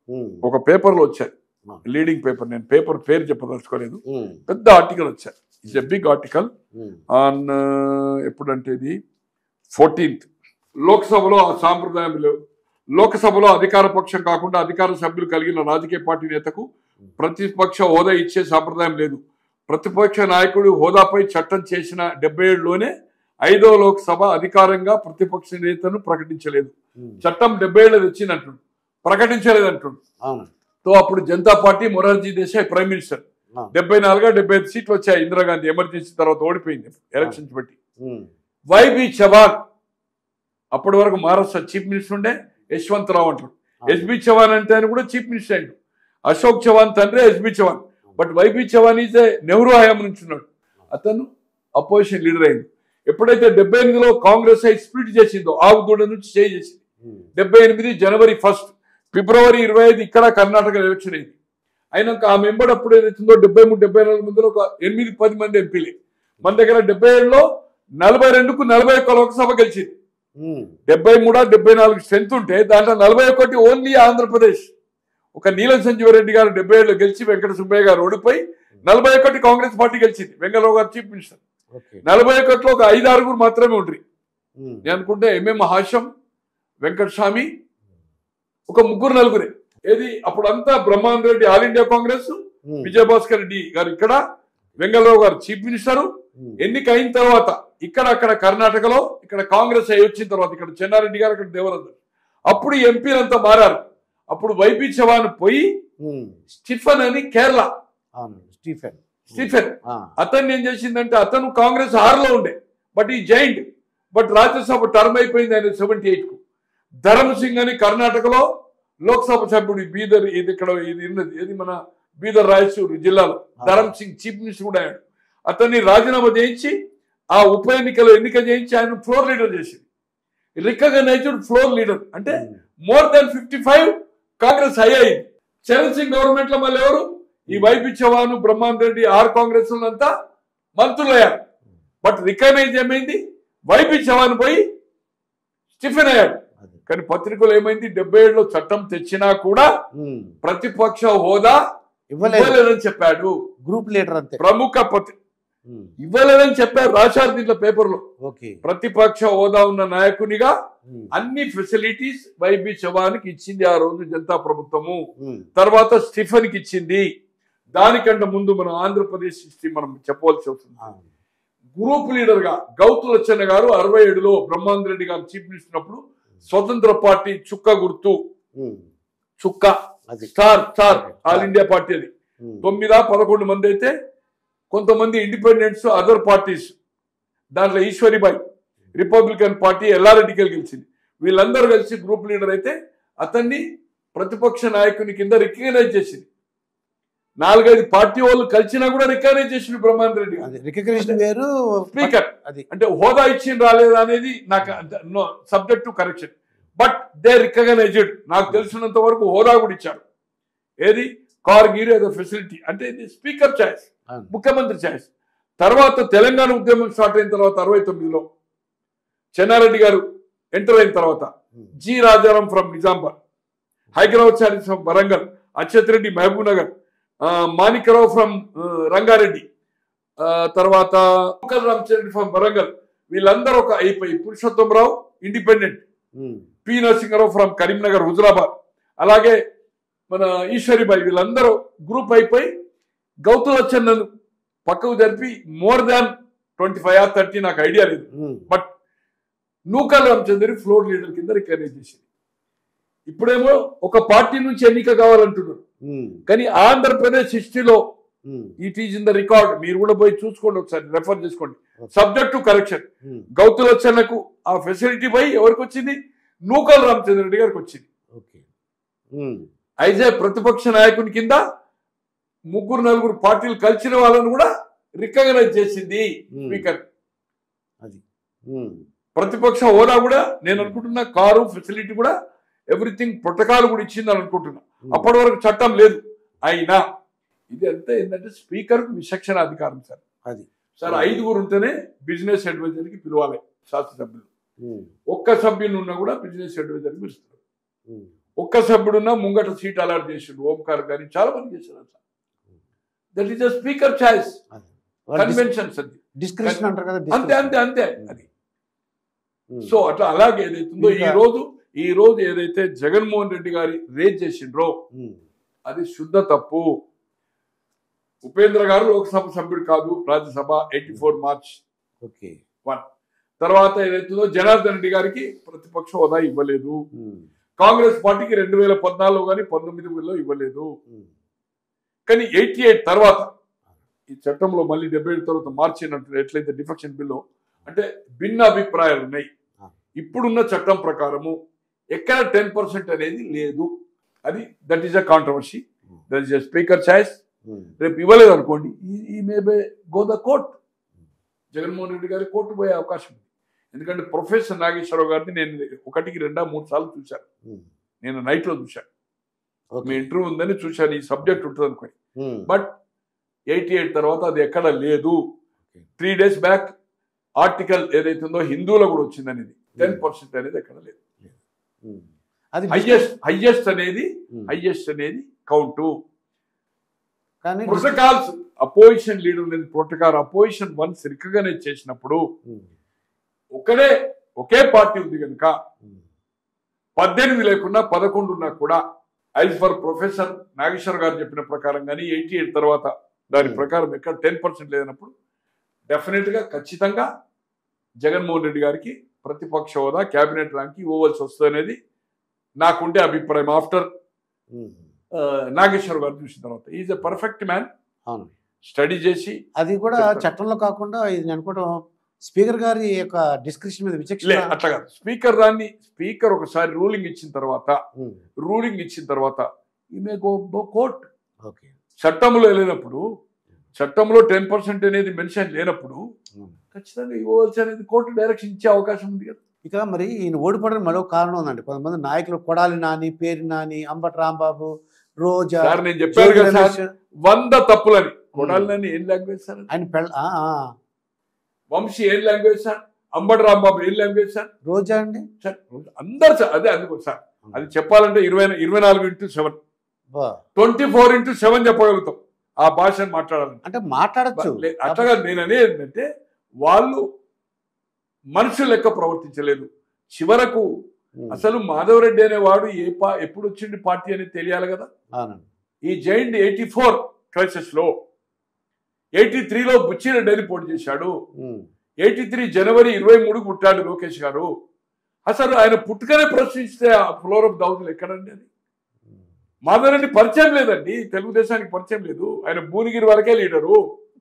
ఉమ్, ఒక పేపర్లో వచ్చాయి ఆ. లీడింగ్ పేపర్ నేను పేపర్ పేరు చెప్పదలుచుకోలేదు ఉమ్, పెద్ద ఆర్టికల్ వచ్చాయి it's a big article um, on ఎప్పుడంటే ఇది ఫోర్టీన్త్ లోక్సభలో ఆ సాంప్రదాయం లేవు లోక్సభలో అధికార పక్షం కాకుండా అధికార సభ్యులు కలిగిన రాజకీయ పార్టీ నేతకు ప్రతిపక్ష హోదా ఇచ్చే సాంప్రదాయం లేదు ప్రతిపక్ష నాయకుడు హోదాపై చట్టం చేసిన డెబ్బై ఏడులోనే ఐదో లోక్సభ అధికారంగా ప్రతిపక్ష నేతను ప్రకటించలేదు ఉమ్, చట్టం డెబ్బై ఏళ్ళు తెచ్చిందంటుండు ప్రకటించలేదు అంటుండు అవును తో అప్పుడు Janata party Morarji Desai prime minister ఆ, డెబ్బై నాలుగు డెబ్బై ఐదు సీట్లు వచ్చాయి ఇందిరాగాంధీ ఎమర్జెన్సీ తర్వాత ఓడిపోయింది ఎలక్షన్స్ బట్టి ఉమ్, వైబి చవాన్ అప్పటి వరకు మహారాష్ట్ర చీఫ్ మినిస్టర్ ఉండే యశ్వంత్ రావు అంటారు అవును. ఎస్బి చవాన్ అంటే ఆయన కూడా చీఫ్ మినిస్టర్ అయ్యాడు అశోక్ చవాన్ తండ్రి SB Chavan but YB Chavan is Nehru హయాం నుంచి ఉన్నాడు అతను అపోజిషన్ లీడర్ అయింది ఎప్పుడైతే డెబ్బై ఎనిమిదిలో కాంగ్రెస్ అయి స్ప్లిట్ చేసిందో ఆవుదూడ నుంచి చేంజ్ చేసింది ఉమ్, డెబ్బై ఎనిమిది జనవరి ఫస్ట్ ఫిబ్రవరి ఇరవై ఐదు ఇక్కడ కర్ణాటక ఎలక్షన్ అయింది అయినాక ఆ మెంబర్ అప్పుడు ఏదైతుందో డెబ్బై మూడు డెబ్బై నాలుగు మందిలో ఒక ఎనిమిది పది మంది ఎంపీలే మన దగ్గర డెబ్బై ఏడులో నలభై రెండుకు నలభై ఒక్క లోక్సభ గెలిచింది ఉమ్, డెబ్బై మూడు డెబ్బై నాలుగు స్ట్రెంత్ ఉంటే దాంట్లో నలభై ఒకటి ఓన్లీ ఆంధ్రప్రదేశ్ ఒక నీలం సంజీవరెడ్డి గారు డెబ్బై ఏడులో గెలిచి వెంకట సుబ్బయ్య గారు ఓడిపోయి నలభై ఒకటి కాంగ్రెస్ పార్టీ గెలిచింది వెంగళరావు గారు చీఫ్ మినిస్టర్ ఓకే నలభై ఒకటిలో ఒక ఐదు ఆరుగురు మాత్రమే ఉండ్రి ఉమ్, నేను అనుకుంటే ఎంఎం హాషం వెంకట స్వామి ఒక ముగ్గురు నలుగురే ఏది అప్పుడంతా Brahmananda Reddy all India Congress um, Vijayabhaskar Reddy garu ఇక్కడ వెంగళరావు గారు చీఫ్ మినిస్టర్ ఉమ్, ఎన్నిక అయిన తర్వాత ఇక్కడ అక్కడ కర్ణాటకలో ఇక్కడ కాంగ్రెస్ అయి వచ్చిన తర్వాత ఇక్కడ చెన్నారెడ్డి గారు అక్కడ దేవరందర్ అప్పుడు ఎంపీలంతా మారారు అప్పుడు వైపీ చవాన్ పోయి ఉమ్, స్టిఫన్ అని కేరళ అవును స్టీఫెన్ స్టిఫెన్ ఆ, అతన్ని ఏం చేసిందంటే అతను కాంగ్రెస్ ఆరులో ఉండే బట్ ఈ జైంట్ బట్ రాజ్యసభ టర్మ్ అయిపోయింది ఆయన సెవెంటీ ఎయిట్ కు ధరమ్ సింగ్ అని కర్ణాటకలో లోక్సభ సభ్యుడు ఈ బీదర్ ఇది ఇక్కడ ఇది ఉన్నది ఏది మన బీదర్ రాయచూరు జిల్లాలో ధరమ్ సింగ్ చీఫ్ మినిస్టర్ కూడా అయ్యాడు అతన్ని రాజీనామా చేయించి ఆ ఉప ఎన్నికలో ఎన్నిక చేయించి ఆయన ఫ్లోర్ లీడర్ చేసింది రికగ్నైజ్డ్ ఫ్లోర్ లీడర్ అంటే um, more than fifty five Congress అయ్యాయి చరణ్ సింగ్ గవర్నమెంట్ లో మళ్ళీ ఎవరు ఈ వైపీ చవాన్ బ్రహ్మాన్ రెడ్డి ఆర్ కాంగ్రెస్ అంతా మంత్రులయ్యారు బట్ రికగ్నైజ్ ఏమైంది వైపీ చవాన్ పోయి స్టిఫెన్ అయ్యాడు అదే. కానీ పత్రికలు ఏమైంది డెబ్బై ఏడులో చట్టం తెచ్చినా కూడా ఉమ్, ప్రతిపక్ష హోదా ఇవ్వలేదు ఇవ్వలేదని చెప్పాడు గ్రూప్ లీడర్ అంతే ప్రముఖ పత్రి ఉమ్, ఇవ్వలేదని చెప్పారు రాశారు దీంట్లో పేపర్లో ఓకే ప్రతిపక్ష హోదా ఉన్న నాయకునిగా ఉమ్, అన్ని ఫెసిలిటీస్ వైబీ చవాన్కి ఇచ్చింది ఆ రోజు జనతా ప్రభుత్వము ఉమ్, తర్వాత స్టిఫెన్ కి ఇచ్చింది దానికంటే ముందు మనం ఆంధ్రప్రదేశ్ హిస్టరీ మనం చెప్పవలసి వస్తుంది ఆ, గ్రూప్ లీడర్ గా గౌతు లచ్చన్న గారు అరవై ఏడులో బ్రహ్మానంద రెడ్డి గారు చీఫ్ మినిస్టర్ అప్పుడు స్వతంత్ర పార్టీ చుక్క గుర్తు ఉమ్, చుక్క అది star star all India party అది ఉమ్, తొమ్మిదా పదకొండు మంది అయితే కొంతమంది ఇండిపెండెంట్స్ అదర్ పార్టీస్ దాంట్లో ఈశ్వరిబాయి రిపబ్లికన్ పార్టీ ఎల్లారెడ్డికి గెలిచింది వీళ్ళందరూ కలిసి గ్రూప్ లీడర్ అయితే అతన్ని ప్రతిపక్ష నాయకుని కింద రికగ్నైజ్ చేసింది నాలుగైదు పార్టీ వాళ్ళు కలిసినా కూడా రికగ్నైజ్ చేసింది బ్రహ్మానంద రెడ్డి గారు అది రికగ్నిషన్ వేరు స్పీకర్ అది అంటే హోదా ఇచ్చింది రాలేదా అనేది నాకు subject to correction but they recognised నాకు తెలిసినంత వరకు హోదా కూడా ఇచ్చారు ఏది కార్గిరి ఏదో ఫెసిలిటీ అంటే ఇది స్పీకర్ ఛాయిస్ అవును. ముఖ్యమంత్రి ఛాయిస్ తర్వాత తెలంగాణ ఉద్యమం స్టార్ట్ అయిన తర్వాత అరవై తొమ్మిదిలో చెన్నారెడ్డి గారు ఎంటర్ అయిన తర్వాత um, G Rajaram from Nizamabad Hyderabad Charis from Warangal Achyut Reddy Mahbubnagar ఆ, మాణిక్యరావు ఫ్రమ్ ఆ, రంగారెడ్డి ఆ, తర్వాత ముక్కల్ రామచంద్ర ఫ్రమ్ వరంగల్ వీళ్ళందరూ ఒక అయిపోయి Purushottama Rao independent um, P Narasimha Rao from Karimnagar Huzurabad అలాగే మన ఈశ్వరిబాయి వీళ్ళందరూ గ్రూప్ అయిపోయి గౌతమ్ వచ్చన్నను పక్కకు జరిపి more than twenty five or thirty నాకు ఐడియా లేదు um, but Nukal Ramachandri floor leader కింద రికగ్నైజ్ చేసింది ఇప్పుడేమో ఒక పార్టీ నుంచి ఎన్నిక కావాలంటున్నారు ఉమ్, కానీ ఆంధ్రప్రదేశ్ హిస్టరీలో um, it is in the record మీరు కూడా పోయి చూసుకోండి ఒకసారి రెఫర్ చేసుకోండి సబ్జెక్ట్ టు కరెక్షన్ ఉమ్, గౌతులచ్చన్నకు ఆ ఫెసిలిటీ పోయి ఎవరికి వచ్చింది నూకల్ రామచంద్ర రెడ్డి గారికి వచ్చింది ఓకే ఉమ్, అయితే ప్రతిపక్ష నాయకుని కింద ముగ్గురు నలుగురు పార్టీలు కలిసిన వాళ్ళని కూడా రికగ్నైజ్ చేసింది ఉమ్, స్పీకర్ అది ఉమ్, ప్రతిపక్ష హోదా కూడా నేను అనుకుంటున్నా కారు ఫెసిలిటీ కూడా ఎవ్రీథింగ్ ప్రోటోకాల్ కూడా ఇచ్చింది అని అనుకుంటున్నా ఉమ్, అప్పటి వరకు చట్టం లేదు అయినా ఇది అంతా ఏంటంటే స్పీకర్ విచక్షణ అధికారం సార్ అది సార్ ఐదుగురు ఉంటేనే బిజినెస్ అడ్వైజర్కి పిలవాలి శాసనసభ్యులు ఉమ్, ఒక్క సభ్యులు ఉన్నా కూడా బిజినెస్ అడ్వైజర్కి పిలుస్తారు ఉమ్, ఒక్క సభ్యుడున్నా ముంగట సీట్ అలాట్ చేసిండు ఓంకార్ గారి చాలా మంది చేశారు that is the speaker choice conventions అది డిస్క్రిప్షన్ అంటారు కదా అంతే అంతే అంతే అది ఉమ్. సో అట్లా అలాగే ఏదైతుందో ఈ ఇంకా- రోజు ఈ రోజు ఏదైతే జగన్మోహన్ రెడ్డి గారి రేజ్ చేసిండ్రో ఉమ్. అది శుద్ధ తప్పు ఉపేంద్ర గారు లోక్సభ సభ్యుడు కాదు Rajya Sabha eighty four March okay one తర్వాత ఏదైతుందో జనార్దన్ రెడ్డి గారికి ప్రతిపక్ష హోదా ఇవ్వలేదు ఉమ్. కాంగ్రెస్ పార్టీకి రెండు వేల పద్నాలుగు కానీ పంతొమ్మిదిలో ఇవ్వలేదు ఉమ్. కానీ ఎయిటీ ఎయిట్ తర్వాత ఈ చట్టంలో మళ్ళీ డెబ్బై ఏడు తర్వాత మార్చినట్టు ఎట్లయితే డిఫెక్షన్ బిల్లు అంటే భిన్న అభిప్రాయాలు ఉన్నాయి ఆ. ఇప్పుడున్న చట్టం ప్రకారము ఎక్కడ టెన్ పర్సెంట్ అనేది లేదు అది that is a controversy that is a speaker choice um. రేపు ఇవ్వలేదు అనుకోండి ఈ may be go the court Jaganmohan Reddy గారి కోర్టు పోయే అవకాశం ఉంది ఎందుకంటే ప్రొఫెసర్ నాగేశ్వరరావు గారిని నేను ఒకటికి రెండా మూడు సార్లు చూశాను ఉమ్. నేను నైట్ లో చూశాను మీ ఓకే ఇంటర్వ్యూ ఉందని చూశాను ఈ సబ్జెక్ట్ ఉంటుంది అనుకోని ఉమ్. బట్ ఎయిటీ ఎయిట్ తర్వాత అది ఎక్కడ లేదు Okay. Three days back article ఏదైతుందో హిందువులో కూడా వచ్చింది అనేది టెన్ పర్సెంట్ అనేది ఎక్కడ లేదు ఉమ్. అది హైయెస్ట్ హైయెస్ట్ అనేది ఉమ్. హైయెస్ట్ అనేది కౌంటు కానీ ప్రోటోకాల్స్ అపోజిషన్ లీడర్ అనేది ప్రోటోకాల్ అపోజిషన్ వన్స్ రికగ్నైజ్ చేసినప్పుడు ఉమ్. ఒకడే ఒకే పార్టీ ఉంది కనుక ఉమ్. పద్దెనిమిది లేకున్నా పదకొండు ఉన్నా కూడా ఐజ్ ఫర్ ప్రొఫెసర్ నాగేశ్వర్ గారు చెప్పిన ప్రకారం కానీ ఎయిటీ ఎయిట్ తర్వాత దాని Hmm. ప్రకారం ఎక్కడ టెన్ పర్సెంట్ లేనప్పుడు డెఫినెట్ గా ఖచ్చితంగా జగన్మోహన్ రెడ్డి గారికి ప్రతిపక్ష హోదా కేబినెట్ ర్యాంక్ ఇవ్వవలసి వస్తుంది అనేది నాకుండే అభిప్రాయం ఆఫ్టర్ ఉమ్. నాగేశ్వర్ గారు చూసిన తర్వాత ఈజ్ ఎ పర్ఫెక్ట్ మ్యాన్ అవును స్టడీ చేసి అది కూడా చెప్తాను. చట్టంలో కాకుండా ఇది నేను అనుకోవడం స్పీకర్ గారి యొక్క డిస్క్రిప్షన్ మీద లే విచక్షణ అట్లా కాదు స్పీకర్ దాన్ని స్పీకర్ ఒకసారి రూలింగ్ ఇచ్చిన తర్వాత ఉమ్. రూలింగ్ ఇచ్చిన తర్వాత ఈమె గో కోర్ట్ ఓకే చట్టంలో లేనప్పుడు చట్టంలో టెన్ పర్సెంట్ అనేది మెన్షన్ లేనప్పుడు ఉమ్. ఖచ్చితంగా ఇవ్వవలసి అనేది కోర్టు డైరెక్షన్ ఇచ్చే అవకాశం ఉంది కదా ఇక మరి ఈయన ఓడిపోవడానికి మరో కారణం ఉందండి కొంతమంది నాయకులు కొడాలి నాని పేరు నాని అంబటి రాంబాబు రోజా సార్ నేను చెప్పాను జోగి కదా సార్ రమేష్, వంద తప్పులని కొడాలని ఏం లాంగ్వేజ్ సార్ అది? ఆయన పెళ్ళ ఆ, ఆ, వంశీ ఏం లాంగ్వేజ్ సార్ అంబటి రాంబాబు ఏం లాంగ్వేజ్ సార్ రోజా అండి సార్ అందరు సార్ అదే అందుకో సార్ అది చెప్పాలంటే ఇరవై ఇరవై నాలుగు ఇంటూ సెవెన్ బా. ట్వంటీ ఫోర్ ఇంటూ సెవెన్ చెప్పగలుగుతాం ఆ భాషను మాట్లాడాలంటే అంటే మాట్లాడచ్చు లే- అట్లాగా నేను అనేది ఏంటంటే వాళ్ళు మనుషులు లెక్క ప్రవర్తించలేదు చివరకు ఉమ్. అసలు మాధవరెడ్డి అనేవాడు ఏ పా ఎప్పుడు వచ్చింది పార్టీ అనేది తెలియాలి కదా అవునండి ఈ జైంట్ ఎయిటీ ఫోర్ క్రైసిస్ లో ఎయిటీ త్రీలో బుచ్చిరెడ్డి అని పోటీ చేశాడు ఉమ్. ఎయిటీ త్రీ జనవరి ఇరవై మూడుకు పుట్టాడు లోకేష్ గారు అసలు ఆయన పుట్టుకనే ప్రశ్నిస్తే ఆ ఫ్లోర్ ఆఫ్ థౌజండ్ ఎక్కడండి అది ఉమ్. మాధవరెడ్డి పరిచయం లేదండి తెలుగుదేశానికి పరిచయం లేదు ఆయన భువనగిరి వరకే లీడరు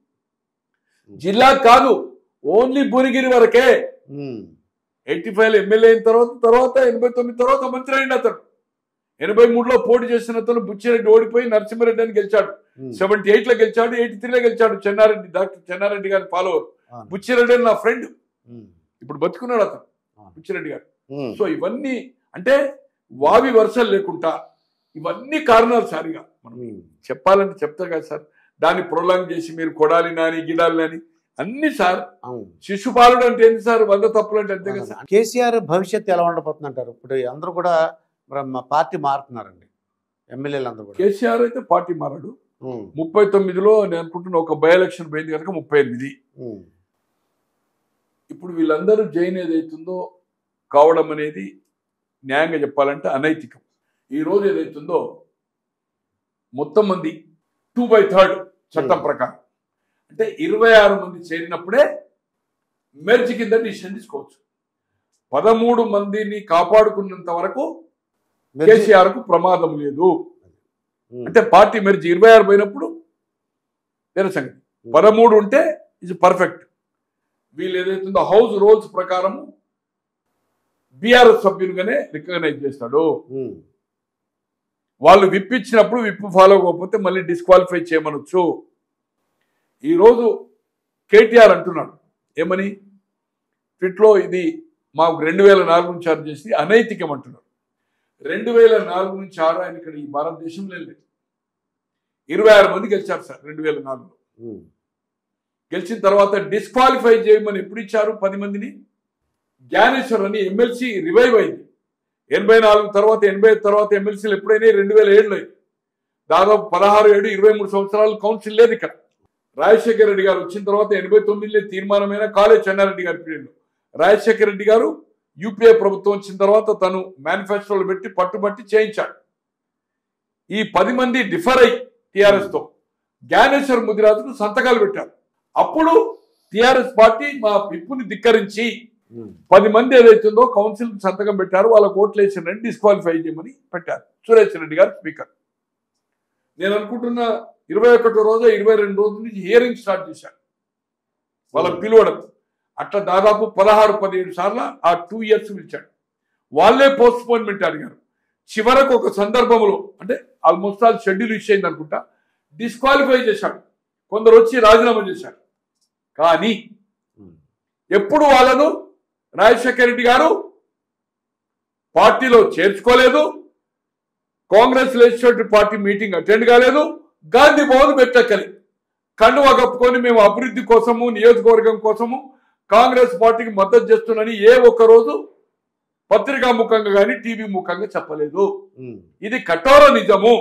జిల్లా కాదు ఓన్లీ భువనగిరి వరకే ఉమ్. ఎయిటీ ఫైవ్ ఎమ్మెల్యే అయిన తర్వాత తర్వాత ఎనభై తొమ్మిది తర్వాత మంత్రి అయింది అతను ఎనభై మూడులో పోటీ చేసిన అతను బుచ్చిరెడ్డి ఓడిపోయి నరసింహారెడ్డి అని గెలిచాడు ఉమ్. సెవెంటీ ఎయిట్ లో గెలిచాడు ఎయిటీ త్రీలో గెలిచాడు చెన్నారెడ్డి డాక్టర్ చెన్నారెడ్డి గారి ఫాలోవర్ అవును. బుచ్చిరెడ్డి అని నా ఫ్రెండ్ ఉమ్. ఇప్పుడు బతుకున్నాడు అతను అవును. బుచ్చిరెడ్డి గారు ఉమ్. సో ఇవన్నీ అంటే వావి వరుసలు లేకుండా ఇవన్నీ కారణాలు సారిగా మనం ఉమ్. చెప్పాలంటే చెప్తారు కదా సార్ దాన్ని ప్రొలాంగ్ చేసి మీరు కొడాలి నాని గిడాలి నాని అన్ని సార్ అవును శిశుపాలుడు అంటే ఏంటి సార్ వంద తప్పులు అంటే అంతే కదా సార్ కేసీఆర్ భవిష్యత్తు ఎలా ఉండబోతుంది అంటారు ఇప్పుడు అందరూ కూడా మరి మా పార్టీ మారుతున్నారండి ఎమ్మెల్యేలు అందరూ కూడా కేసీఆర్ అయితే పార్టీ మారాడు ఉమ్. ముప్పై తొమ్మిదిలో నేను అనుకుంటున్న ఒక బై ఎలక్షన్ పోయింది కనుక ముప్పై ఎనిమిది ఉమ్. ఇప్పుడు వీళ్ళందరూ జైన్ ఏదైతుందో కావడం అనేది న్యాయంగా చెప్పాలంటే అనైతికం ఈ రోజు ఏదైతుందో మొత్తం మంది టూ బై థర్డ్ చట్టం Hmm. ప్రకారం అంటే ఇరవై ఆరు మంది చేరినప్పుడే మెర్జ్ కింద డిసిషన్ తీసుకోవచ్చు పదమూడు మందిని కాపాడుకున్నంత వరకు మెర్జీ- కేసీఆర్ కు ప్రమాదం లేదు ఉమ్. అంటే పార్టీ మెర్జ్ ఇరవై ఆరు పోయినప్పుడు వేరే సంగతి ఉమ్. పదమూడు ఉంటే ఇది పర్ఫెక్ట్ వీళ్ళు ఏదైతుందో హౌస్ రూల్స్ ప్రకారం బీఆర్ఎస్ సభ్యులుగానే రికగ్నైజ్ చేస్తాడు ఉమ్. వాళ్ళు విప్ ఇచ్చినప్పుడు విప్ ఫాలో అవ్వకపోతే మళ్ళీ డిస్క్వాలిఫై చేయమనొచ్చు ఈరోజు కేటీఆర్ అంటున్నాడు ఏమని ట్విట్లో ఇది మాకు రెండు వేల నాలుగు నుంచి ఆరు చేసి అనైతికం అంటున్నారు రెండు వేల నాలుగు నుంచి ఆరు ఆయన ఇక్కడ ఈ భారతదేశంలో లేదు ఇరవై ఆరు మంది గెలిచారు సార్ రెండు వేల నాలుగులో ఉమ్. గెలిచిన తర్వాత డిస్క్వాలిఫై చేయమని ఎప్పుడు ఇచ్చారు పది మందిని జ్ఞానేశ్వర్ అని ఎమ్మెల్సీ రివైవ్ అయింది ఎనభై నాలుగు తర్వాత ఎనభై ఐదు తర్వాత ఎమ్మెల్సీలు ఎప్పుడైనా రెండు వేల ఏడులో అయింది. దాదాపు పదహారు ఏడు ఇరవై మూడు సంవత్సరాలు కౌన్సిల్ లేదు ఇక్కడ రాజశేఖర రెడ్డి గారు వచ్చిన తర్వాత ఎనభై తొమ్మిదిలో తీర్మానమైన కాలేజ్ చెన్నారెడ్డి గారి పీరియడ్లో రాజశేఖర రెడ్డి గారు యూపీఏ ప్రభుత్వం వచ్చిన తర్వాత తను మేనిఫెస్టోలు పెట్టి పట్టుబట్టి చేయించాడు ఈ పది మంది డిఫర్ అయ్యి టిఆర్ఎస్ తో జ్ఞానేశ్వర్ ముదిరాజుకు సంతకాలు పెట్టారు అప్పుడు టిఆర్ఎస్ పార్టీ మా విప్పుని ధిక్కరించి ఉమ్, పది మంది ఏదైతుందో కౌన్సిల్ సంతకం పెట్టారు వాళ్ళ ఓట్లు వేసినని డిస్క్వాలిఫై చేయమని పెట్టారు సురేష్ రెడ్డి గారు స్పీకర్ నేను అనుకుంటున్న ఇరవై ఒకటో రోజు ఇరవై రెండు రోజుల నుంచి హియరింగ్ స్టార్ట్ చేశారు వాళ్ళని పిలవడం అట్లా దాదాపు పదహారు పదిహేడు సార్లు ఆ టూ ఇయర్స్ పిలిచాడు వాళ్ళే పోస్ట్ పోన్మెంట్ అడిగారు చివరకు ఒక సందర్భంలో అంటే ఆల్మోస్ట్ ఆల్ షెడ్యూల్ ఇష్యూ అయింది అనుకుంటా డిస్క్వాలిఫై చేశాడు కొందరు వచ్చి రాజీనామా చేశారు కానీ ఉమ్, ఎప్పుడు వాళ్ళను రాజశేఖర రెడ్డి గారు పార్టీలో చేర్చుకోలేదు Congress legislative party meeting attend కాలేదు గాంధీ భవన్ పెట్టక్కలి కండువ కప్పుకొని మేము అభివృద్ధి కోసము నియోజకవర్గం కోసము కాంగ్రెస్ పార్టీకి మద్దతు చేస్తున్నానని ఏ ఒక్క రోజు పత్రికా ముఖంగా కానీ టీవీ ముఖంగా చెప్పలేదు ఉమ్, ఇది కఠోర నిజము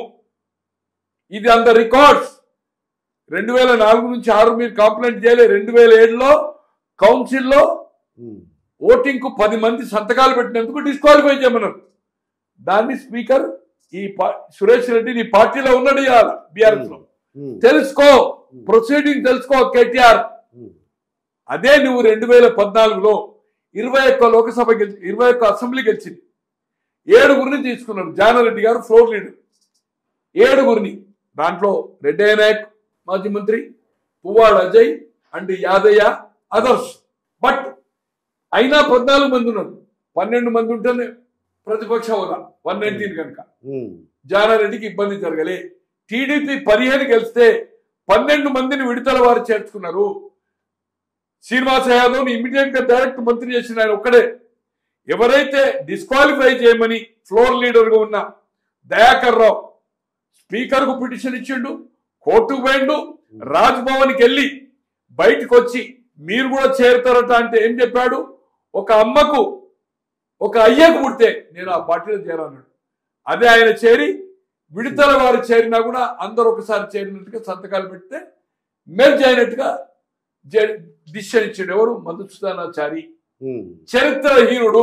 ఇది అంత రికార్డ్స్ రెండు వేల నాలుగు నుంచి ఆరు మీరు కంప్లైంట్ చేయలే రెండు వేల ఏడులో కౌన్సిల్లో ఉమ్, ఓటింగ్ కు పది మంది సంతకాలు పెట్టినందుకు డిస్క్వాలిఫై చేయమన్నారు దాన్ని స్పీకర్ ఈ పా- సురేష్ రెడ్డి నీ పార్టీలో ఉన్నాడు ఇవాళ బీఆర్ఎస్ లో ఉమ్, తెలుసుకో ప్రొసీడింగ్ తెలుసుకో కేటీఆర్ ఉమ్, అదే నువ్వు రెండు వేల పద్నాలుగులో ఇరవై ఒక్క లోకసభ గెలిచి ఇరవై ఒక్క అసెంబ్లీ గెలిచింది ఏడుగురిని తీసుకున్నారు జానారెడ్డి గారు ఫ్లోర్ లీడర్ ఏడుగురిని దాంట్లో రెడ్డయ్య నాయక్ మాజీ మంత్రి Puvvada Ajay and Yadaiah others but అయినా పద్నాలుగు మంది ఉన్నారు పన్నెండు మంది ఉంటేనే ప్రతిపక్ష హోదా వన్ నైన్టీన్ కనుక ఉమ్, జానారెడ్డికి ఇబ్బంది జరగలే టీడీపీ పదిహేను గెలిస్తే పన్నెండు మందిని విడతల వారు చేర్చుకున్నారు శ్రీనివాస యాదవ్ ఇమీడియట్ గా డైరెక్ట్ మంత్రి చేసిన ఆయన ఒక్కడే ఎవరైతే డిస్క్వాలిఫై చేయమని ఫ్లోర్ లీడర్ గా ఉన్న దయాకర్ రావు స్పీకర్ కు పిటిషన్ ఇచ్చిండు కోర్టుకు పోయిండు రాజ్భవన్ కి వెళ్ళి బయటకు వచ్చి మీరు కూడా చేరుతారట అంటే ఏం చెప్పాడు ఒక అమ్మకు ఒక అయ్యకు పుడితే నేను ఆ పార్టీలో చేరన్నాడు అదే ఆయన చేరి విడతల వారు చేరినా కూడా అందరూ ఒకసారి చేరినట్టుగా సంతకాలు పెడితే మెర్జ్ అయినట్టుగా డిసిషన్ ఇచ్చాడు ఎవరు మధుసూదనాచారి ఉమ్, చరిత్రహీనుడు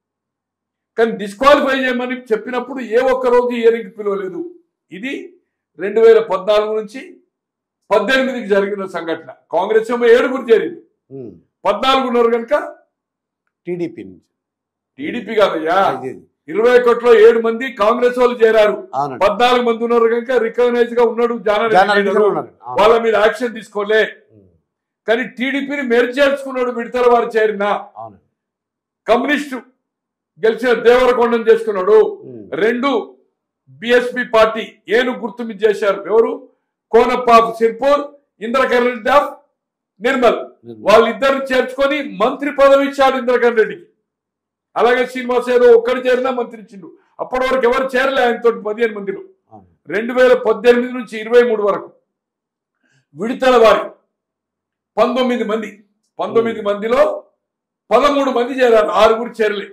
కానీ డిస్క్వాలిఫై చేయమని చెప్పినప్పుడు ఏ ఒక్క రోజు ఇయరింగ్ పిలవలేదు ఇది రెండు వేల పద్నాలుగు నుంచి పద్దెనిమిదికి జరిగిన సంఘటన కాంగ్రెస్ ఏమో ఏడుగురు చేరింది ఉమ్, పద్నాలుగు ఉన్నారు కనుక టీడీపీ నుంచి టీడీపీ కాదయ్యా అది, ఇరవై ఒకటిలో ఏడు మంది కాంగ్రెస్ వాళ్ళు చేరారు అవునండి పద్నాలుగు మంది ఉన్నారు కనుక రికగ్నైజ్ గా ఉన్నాడు జానారెడ్డి జానారెడ్డి గారు గారు. ఉన్నారు. అవును. వాళ్ళ మీద యాక్షన్ తీసుకోలే ఉమ్, కానీ టీడీపీని మెరుగు చేసుకున్నాడు విడతల వారు చేరిన అవునండి కమ్యూనిస్టు గెలిచిన దేవరకొండం చేసుకున్నాడు ఉమ్, రెండు బిఎస్పి పార్టీ ఏను గుర్తు మీద చేశారు ఎవరు కోనప్ప ఆఫ్ సిర్పూర్ ఇంద్రకరణ్ రెడ్డి ఆఫ్ నిర్మల్ వాళ్ళిద్దరిని చేర్చుకొని మంత్రి పదవి ఇచ్చాడు ఇంద్రకరణ్ రెడ్డికి అలాగే శ్రీనివాస్ యాదవ్ ఒక్కడు చేరినా మంత్రి ఇచ్చిండు అప్పటి వరకు ఎవరు చేరలే ఆయనతో పదిహేను మందిలో అవును. రెండు వేల పద్దెనిమిది నుంచి ఇరవై మూడు వరకు విడతల వారి పంతొమ్మిది మంది పంతొమ్మిది మందిలో పదమూడు మంది చేరారు ఆరుగురు చేరలే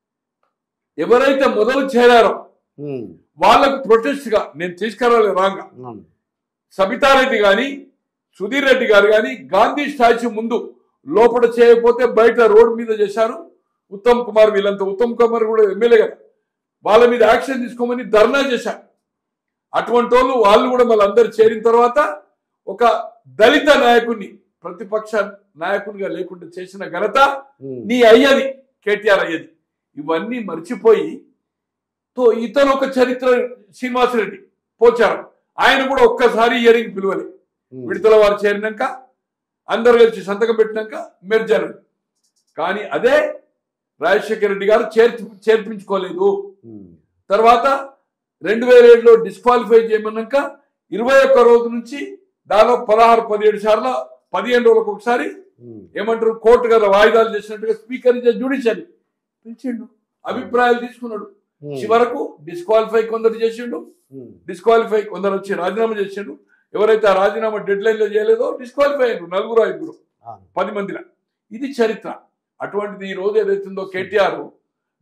ఎవరైతే మొదలు చేరారో ఉమ్, వాళ్ళకు ప్రొటెస్ట్ గా నేను తీసుకురాలి రాంగ్ అవును. సబితారెడ్డి గాని సుధీర్ రెడ్డి గారు గాని గాంధీ స్టాచ్యూ ముందు లోపల చేయకపోతే బయట రోడ్ మీద చేశారు ఉత్తమ్ కుమార్ వీళ్ళంతా ఉత్తమ్ కుమార్ కూడా ఎమ్మెల్యే కదా వాళ్ళ మీద యాక్షన్ తీసుకోమని ధర్నా చేశారు అటువంటి వాళ్ళు వాళ్ళు కూడా మళ్ళీ అందరు చేరిన తర్వాత ఒక దళిత నాయకుడిని ప్రతిపక్ష నాయకునిగా లేకుండా చేసిన ఘనత ఉమ్, నీ అయ్యది కేటీఆర్ అయ్యది ఇవన్నీ మర్చిపోయి తో ఇతను ఒక చరిత్ర శ్రీనివాసరెడ్డి పోచారం ఆయన కూడా ఒక్కసారి ఇయరింగ్ పిలువలే ఉమ్, విడతల వారు చేరినాక అందరు కలిసి సంతకం పెట్టినాక మెర్జారు కానీ అదే రాజశేఖర రెడ్డి గారు చేర్చి చేర్పించుకోలేదు ఉమ్, తర్వాత రెండు వేల ఏడులో డిస్క్వాలిఫై చేయమన్నాక ఇరవై ఒక్క రోజు నుంచి దాదాపు పదహారు పదిహేడు సార్లు పదిహేను రోజులకు ఒకసారి ఉమ్, ఏమంటారు కోర్టు కదా వాయిదాలు చేసినట్టుగా స్పీకర్ జుడిషియరీ పిలిచిండు అభిప్రాయాలు తీసుకున్నాడు ఉమ్, చివరకు డిస్క్వాలిఫై కొందరు చేసిండు ఉమ్, డిస్క్వాలిఫై కొందరు వచ్చి రాజీనామా చేసిండు ఎవరైతే ఆ రాజీనామా డెడ్ లైన్ లో చేయలేదో డిస్క్వాలిఫై అయ్యారు నలుగురు ఐదుగురు అవును. పది మందిల ఇది చరిత్ర అటువంటిది ఈ రోజు ఏదైతుందో కేటీఆర్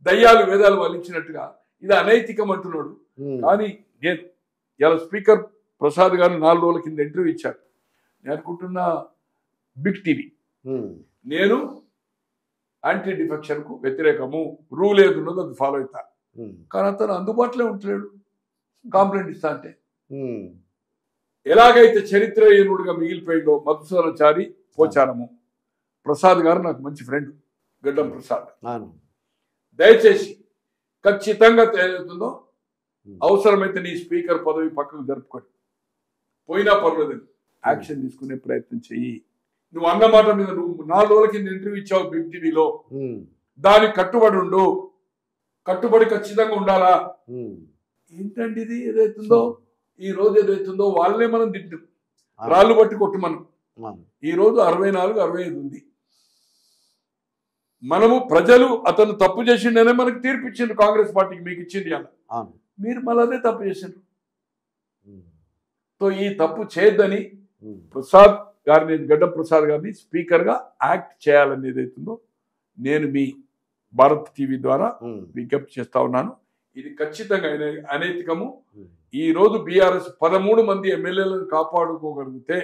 దయ్యాలు వేదాలు వల్లించినట్టుగా ఇది అనైతికం అంటున్నాడు ఉమ్, కానీ నేను ఇలా స్పీకర్ ప్రసాద్ గారు నాలుగు రోజుల కింద ఇంటర్వ్యూ ఇచ్చారు నేను అనుకుంటున్నా బిగ్ టీవీ ఉమ్, నేను యాంటీ డిఫెక్షన్ కు వ్యతిరేకము రూల్ ఏది ఉన్నదో అది ఫాలో అవుతా ఉమ్, కానీ అతను అందుబాటులో ఉంటలేడు కంప్లైంట్ ఇస్తా అంటే ఉమ్, ఎలాగైతే చరిత్రహీనుడిగా మిగిలిపోయిందో మధుసూదనాచారి పోచారము ప్రసాద్ గారు నాకు మంచి ఫ్రెండ్ గడ్డం ప్రసాద్ అవును దయచేసి ఖచ్చితంగా ఏదవుతుందో ఉమ్, అవసరమైతే నీ స్పీకర్ పదవి పక్కకు జరుపుకొని పోయినా పర్లేదు యాక్షన్ తీసుకునే ప్రయత్నం చెయ్యి నువ్వు అన్న మాట మీద నువ్వు నాలుగు రోజుల కింద ఇంటర్వ్యూ ఇచ్చావు బిగ్ టీవీలో ఉమ్, దానికి కట్టుబడి ఉండు కట్టుబడి ఖచ్చితంగా ఉండాలా ఉమ్, ఏంటండి ఇది ఏదైతుందో ఈ రోజు ఏదైతుందో వాళ్ళే మనం తిట్టు అవును, రాళ్ళు బట్టి కొట్టు మనం అవును, ఈ రోజు అరవై నాలుగు అరవై ఐదు ఉంది మనము ప్రజలు అతను తప్పు చేసిండనే మనకు తీర్పు ఇచ్చిండు కాంగ్రెస్ పార్టీకి మీకు ఇచ్చింది అలా అవును మీరు మళ్ళీ అదే తప్పు చేసిండ్రు ఉమ్, సో ఈ తప్పు చేయొద్దని ఉమ్, ప్రసాద్ గారిని గడ్డ ప్రసాద్ గారిని స్పీకర్ గా యాక్ట్ చేయాలని ఏదైతుందో నేను మీ భారత్ టీవీ ద్వారా ఉమ్, విజ్ఞప్తి చేస్తా ఉన్నాను ఇది ఖచ్చితంగా అనే- అనైతికము ఉమ్, ఈ రోజు బీఆర్ఎస్ పదమూడు మంది ఎమ్మెల్యేలను కాపాడుకోగలిగితే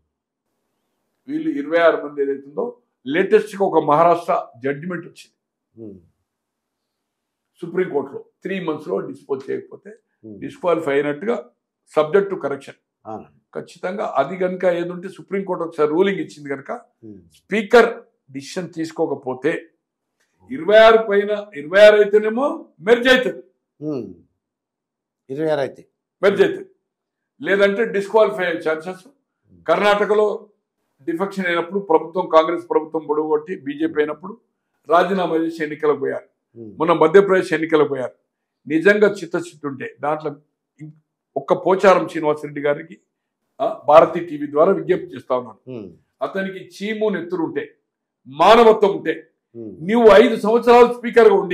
వీళ్ళు ఇరవై ఆరు మంది ఏదైతుందో లేటెస్ట్ గా ఒక మహారాష్ట్ర జడ్జిమెంట్ వచ్చింది ఉమ్, సుప్రీంకోర్టులో త్రీ మంత్స్ లో డిస్పోజ్ చేయకపోతే ఉమ్, డిస్క్వాలిఫై అయినట్టుగా సబ్జెక్ట్ టు కరెక్షన్ అవును ఖచ్చితంగా అది కనుక ఏదుంటే సుప్రీంకోర్టు ఒకసారి రూలింగ్ ఇచ్చింది కనుక ఉమ్, స్పీకర్ డిసిషన్ తీసుకోకపోతే ఇరవై ఆరు పైన ఇరవై ఆరు అయితేనేమో మెర్జ్ అవుతుంది ఉమ్, ఇరవై ఆరు అయితే మెర్జ్ అవుతుంది లేదంటే డిస్క్వాలిఫై అయ్యే ఛాన్సెస్ కర్ణాటకలో డిఫెక్షన్ అయినప్పుడు ప్రభుత్వం కాంగ్రెస్ ప్రభుత్వం పొడగొట్టి బీజేపీ అయినప్పుడు రాజీనామా చేసి ఎన్నికలకు పోయారు ఉమ్, మొన్న మధ్యప్రదేశ్ ఎన్నికలకు పోయారు నిజంగా చిత్తశుద్ధి ఉంటే దాంట్లో ఇం- ఒక్క పోచారం శ్రీనివాసరెడ్డి గారికి ఆ, భారతీ టీవీ ద్వారా విజ్ఞప్తి చేస్తా ఉన్నాను ఉమ్, అతనికి చీము నెత్తురు ఉంటే మానవత్వం ఉంటే ఉమ్, నీవు ఐదు సంవత్సరాలు స్పీకర్గా ఉండి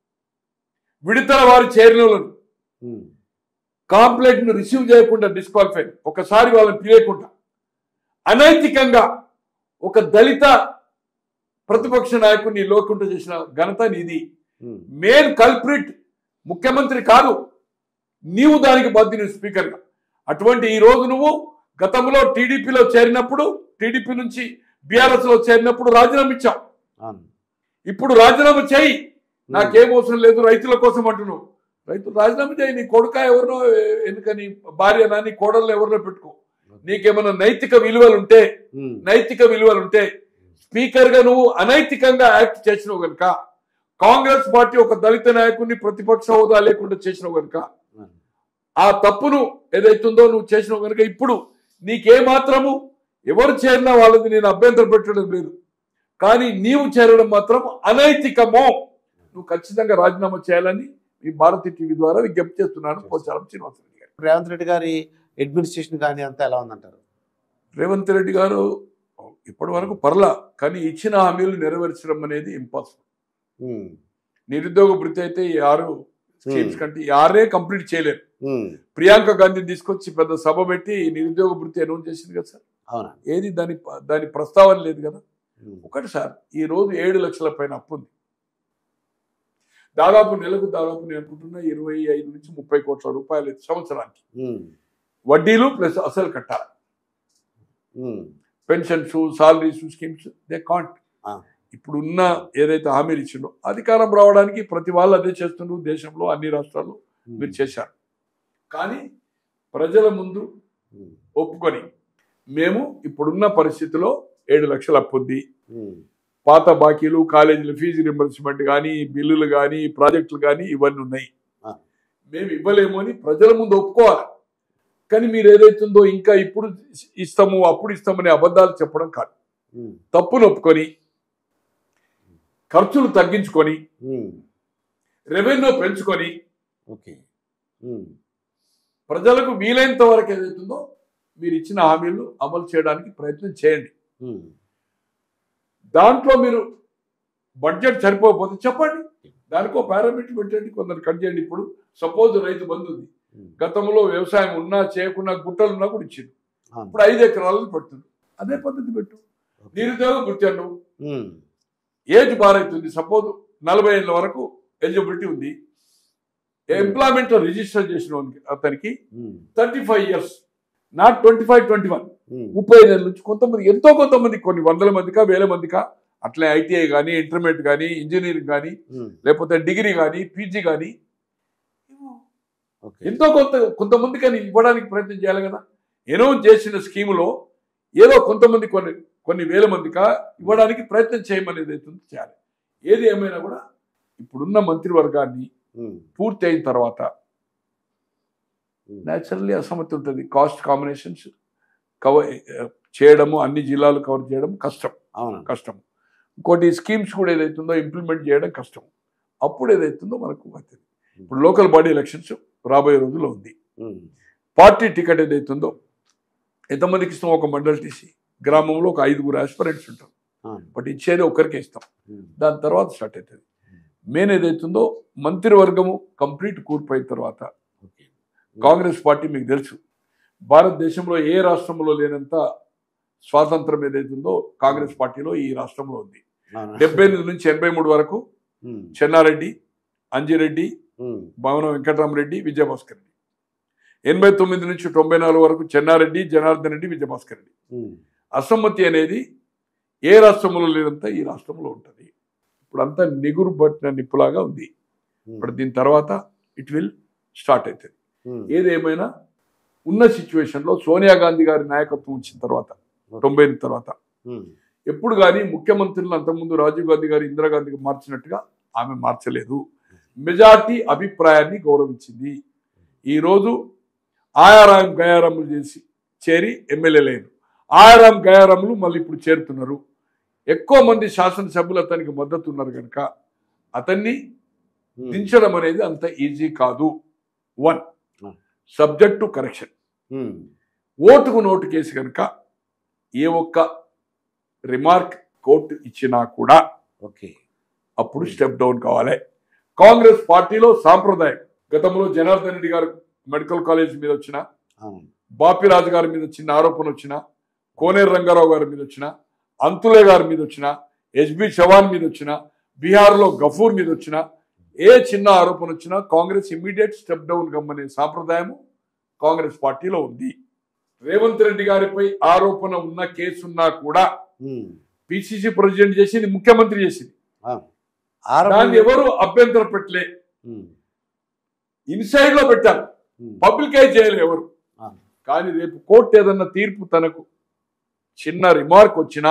విడతల వారి చేరినలను ఉమ్, కాంప్లైంట్ ను రిసీవ్ చేయకుండా డిస్క్వాలిఫై ఒకసారి వాళ్ళని పిలేయకుండా అనైతికంగా ఒక దళిత ప్రతిపక్ష నాయకుడిని లోకుంట చేసిన ఘనత నీది ఉమ్, మెయిన్ కల్ప్రిట్ ముఖ్యమంత్రి కాదు నీవు దానికి బాధ్యుని స్పీకర్గా అటువంటి ఈ రోజు నువ్వు గతంలో టీడీపీలో చేరినప్పుడు టీడీపీ నుంచి బీఆర్ఎస్ లో చేరినప్పుడు రాజీనామా ఇచ్చావు అవును ఇప్పుడు రాజీనామా చేయి నాకేం అవసరం లేదు రైతుల కోసం అంటున్నావు రైతులు రాజీనామా చేయి నీ కొడుక ఎవరినో ఎన్నిక నీ భార్య నా నీ కోడళ్ళు ఎవరినో పెట్టుకో నీకేమైనా నైతిక విలువలు ఉంటే ఉమ్, నైతిక విలువలు ఉంటే స్పీకర్ గా నువ్వు అనైతికంగా యాక్ట్ చేసినావు కనుక కాంగ్రెస్ పార్టీ ఒక దళిత నాయకుడిని ప్రతిపక్ష హోదా లేకుండా చేసినావు కనుక అవును. ఆ తప్పును ఏదైతుందో నువ్వు చేసినావు కనుక ఇప్పుడు నీకే మాత్రము ఎవరు చేరినా వాళ్ళది నేను అభ్యంతరం పెట్టడం లేదు కానీ నీవు చేరడం మాత్రం అనైతికము నువ్వు ఖచ్చితంగా రాజీనామా చేయాలని మీ భారతీ టీవీ ద్వారా విజ్ఞప్తి చేస్తున్నాను పోచారం శ్రీనివాసరెడ్డి గారు రేవంత్ రెడ్డి గారి అడ్మినిస్ట్రేషన్ కానీ అంతా ఎలా ఉందంటారు రేవంత్ రెడ్డి గారు ఇప్పటి వరకు పర్లా కానీ ఇచ్చిన హామీలు నెరవేర్చడం అనేది ఇంపాసిబుల్ ఉమ్, నిరుద్యోగ భృతి అయితే ఈ ఆరు స్కీమ్స్ Hmm. కంటే ఈ ఆరే కంప్లీట్ చేయలేరు ఉమ్, ప్రియాంక గాంధీని తీసుకొచ్చి పెద్ద సభ పెట్టి నిరుద్యోగ భృతి అనౌన్స్ చేసింది కదా సార్ అవునా ఏది దాని దాని ప్రస్తావన లేదు కదా ఉమ్, ఒకటి సార్ ఈ రోజు ఏడు లక్షల పైన అప్పు ఉంది దాదాపు నెలకు దాదాపు నేను అనుకుంటున్నా ఇరవై ఐదు నుంచి ముప్పై కోట్ల రూపాయలు సంవత్సరానికి ఉమ్, వడ్డీలు ప్లస్ అసలు కట్టాలి um, pensions salaries schemes they can't ఆ. ఇప్పుడున్న ఏదైతే హామీలు ఇచ్చిండో అధికారం రావడానికి ప్రతి వాళ్ళు అదే చేస్తున్నారు దేశంలో అన్ని రాష్ట్రాల్లో ఉమ్, మీరు చేశారు కానీ ప్రజల ముందు ఉమ్, ఒప్పుకొని మేము ఇప్పుడున్న పరిస్థితిలో ఏడు లక్షల అప్పు ఉంది ఉమ్, పాత బాకీలు కాలేజీల ఫీజు రింబర్స్మెంట్ కానీ బిల్లులు కానీ ప్రాజెక్టులు కానీ ఇవన్నీ ఉన్నాయి ఆ. మేము ఇవ్వలేము అని ప్రజల ముందు ఒప్పుకోవాలి కానీ మీరు ఏదైతుందో ఇంకా ఇప్పుడు ఇస్తాము అప్పుడు ఇస్తామని అబద్ధాలు చెప్పడం కాదు ఉమ్, తప్పును ఒప్పుకొని ఖర్చులు తగ్గించుకొని ఉమ్, రెవెన్యూ పెంచుకొని ఓకే ఉమ్, ప్రజలకు వీలైనంత వరకు ఏదైతుందో మీరు ఇచ్చిన హామీలు అమలు చేయడానికి ప్రయత్నం చేయండి ఉమ్, దాంట్లో మీరు బడ్జెట్ సరిపోకపోతే చెప్పండి దానికో పారామీటర్ పెట్టండి కొందరు కట్ చేయండి ఇప్పుడు సపోజ్ రైతు బంధు ఉంది ఉమ్, గతంలో వ్యవసాయం ఉన్నా చేయకున్నా గుట్టలు ఉన్నా కూడా ఇచ్చింది అవును. ఇప్పుడు ఐదు ఎకరాలను పెడుతుంది అదే పద్ధతి పెట్టు నిరుద్యోగ వృత్తి అన్నావు ఉమ్, ఏజ్ బారైతుంది సపోజ్ నలభై ఏళ్ళ వరకు ఎలిజిబిలిటీ ఉంది ఎంప్లాయ్మెంట్ లో రిజిస్టర్ చేసిన వానికి- అతనికి um, thirty five years not twenty five twenty one um, ముప్పై ఐదు ఏళ్ళ నుంచి కొంతమంది ఎంతో కొంతమంది కొన్ని వందల మందికా వేల మందికా అట్లే ఐటీఐ కానీ ఇంటర్మీడియట్ కానీ ఇంజనీరింగ్ కానీ ఉమ్, లేకపోతే డిగ్రీ కానీ పీజీ కానీ ఓకే ఎంతో కొంత కొంతమందికి అని ఇవ్వడానికి ప్రయత్నం చేయాలి కదా అనౌన్స్ చేసిన స్కీములో ఏదో కొంతమంది కొన్ని కొన్ని వేల మందికా ఇవ్వడానికి ప్రయత్నం చేయమనేది అయితే చేయాలి ఏది ఏమైనా కూడా ఇప్పుడున్న మంత్రివర్గాన్ని ఉమ్, పూర్తి అయిన తర్వాత ఉమ్, న్యాచురల్లీ అసమతి ఉంటుంది కాస్ట్ కాంబినేషన్స్ కవర్ చేయడము అన్ని జిల్లాలు కవర్ చేయడం కష్టం అవును కష్టం ఇంకోటి స్కీమ్స్ కూడా ఏదైతుందో ఇంప్లిమెంట్ చేయడం కష్టం అప్పుడు ఏదైతుందో మనకు అవుతుంది ఇప్పుడు లోకల్ బాడీ ఎలక్షన్స్ రాబోయే రోజుల్లో ఉంది ఉమ్, పార్టీ టికెట్ ఏదైతుందో ఎంతమందికి ఇస్తాం ఒక మండల్ టీసీ గ్రామంలో ఒక ఐదుగురు ఆస్పిరెంట్స్ ఉంటారు అవును బట్ ఇచ్చేది ఒకరికే ఇస్తాం ఉమ్, దాని తర్వాత స్టార్ట్ అవుతుంది మెయిన్ ఏదైతుందో మంత్రివర్గము కంప్లీట్ కూర్పోయిన తర్వాత ఓకే కాంగ్రెస్ పార్టీ మీకు తెలుసు భారతదేశంలో ఏ రాష్ట్రంలో లేనంత స్వాతంత్రం ఏదైతుందో కాంగ్రెస్ పార్టీలో ఈ రాష్ట్రంలో ఉంది అవును. డెబ్బై ఎనిమిది నుంచి ఎనభై మూడు వరకు ఉమ్, చెన్నారెడ్డి అంజిరెడ్డి ఉమ్, భవన వెంకటరామరెడ్డి విజయభాస్కర్ రెడ్డి ఎనభై తొమ్మిది నుంచి తొంభై నాలుగు వరకు చెన్నారెడ్డి జనార్దన్ రెడ్డి విజయభాస్కర్ రెడ్డి ఉమ్, అసమ్మతి అనేది ఏ రాష్ట్రంలో లేనంత ఈ రాష్ట్రంలో ఉంటుంది ఇప్పుడు అంతా నిగురు పట్టిన నిప్పులాగా ఉంది ఉమ్, ఇప్పుడు దీని తర్వాత ఇట్ విల్ స్టార్ట్ అవుతుంది ఉమ్, ఏది ఏమైనా ఉన్న సిచ్యువేషన్లో సోనియా గాంధీ గారి నాయకత్వం వచ్చిన తర్వాత తొంభై ఎనిమిది తర్వాత ఉమ్, ఎప్పుడు కానీ ముఖ్యమంత్రులను అంతకుముందు రాజీవ్ గాంధీ గారు ఇందిరాగాంధీకి మార్చినట్టుగా ఆమె మార్చలేదు మెజార్టీ అభిప్రాయాన్ని గౌరవించింది ఈరోజు ఆయారాం గయారాములు చేసి చేరి ఎమ్మెల్యేలైన ఆయారాం గయారాములు మళ్ళీ ఇప్పుడు చేరుతున్నారు ఎక్కువ మంది శాసనసభ్యులు అతనికి మద్దతు ఉన్నారు కనుక అతన్ని ఉమ్, దించడం అనేది అంత ఈజీ కాదు one Hmm. Subject to correction um, ఓటుకు నోటు కేసు కనుక ఏ ఒక్క రిమార్క్ కోర్టు ఇచ్చినా కూడా ఓకే అప్పుడు స్టెప్ డౌన్ కావాలి కాంగ్రెస్ పార్టీలో సాంప్రదాయం గతంలో జనార్దన్ రెడ్డి గారు మెడికల్ కాలేజ్ మీద వచ్చిన అవును బాపిరాజు గారి మీద చిన్న ఆరోపణ వచ్చిన కోనేరు రంగారావు గారి మీద వచ్చిన అంతులే గారి మీద వచ్చిన ఎస్బి చవాన్ మీద వచ్చిన బీహార్లో గఫూర్ మీద వచ్చిన ఏ చిన్న ఆరోపణ వచ్చినా కాంగ్రెస్ ఇమ్మీడియట్ స్టెప్ డౌన్ కమ్మనే సాంప్రదాయం కాంగ్రెస్ పార్టీలో ఉంది రేవంత్ రెడ్డి గారిపై ఆరోపణ ఉన్న కేసున్నా కూడా ఉమ్, పిసిసి ప్రెసిడెంట్ చేసింది ముఖ్యమంత్రి చేసింది అవును ఆరు దాన్ని ఎవరు అభ్యంతరం పెట్టలే ఉమ్, ఇన్సైడ్ లో పెట్టారు ఉమ్, పబ్లికైజ్ చేయలే ఎవరు అవును. కానీ రేపు కోర్టు ఏదన్నా తీర్పు తనకు చిన్న రిమార్క్ వచ్చినా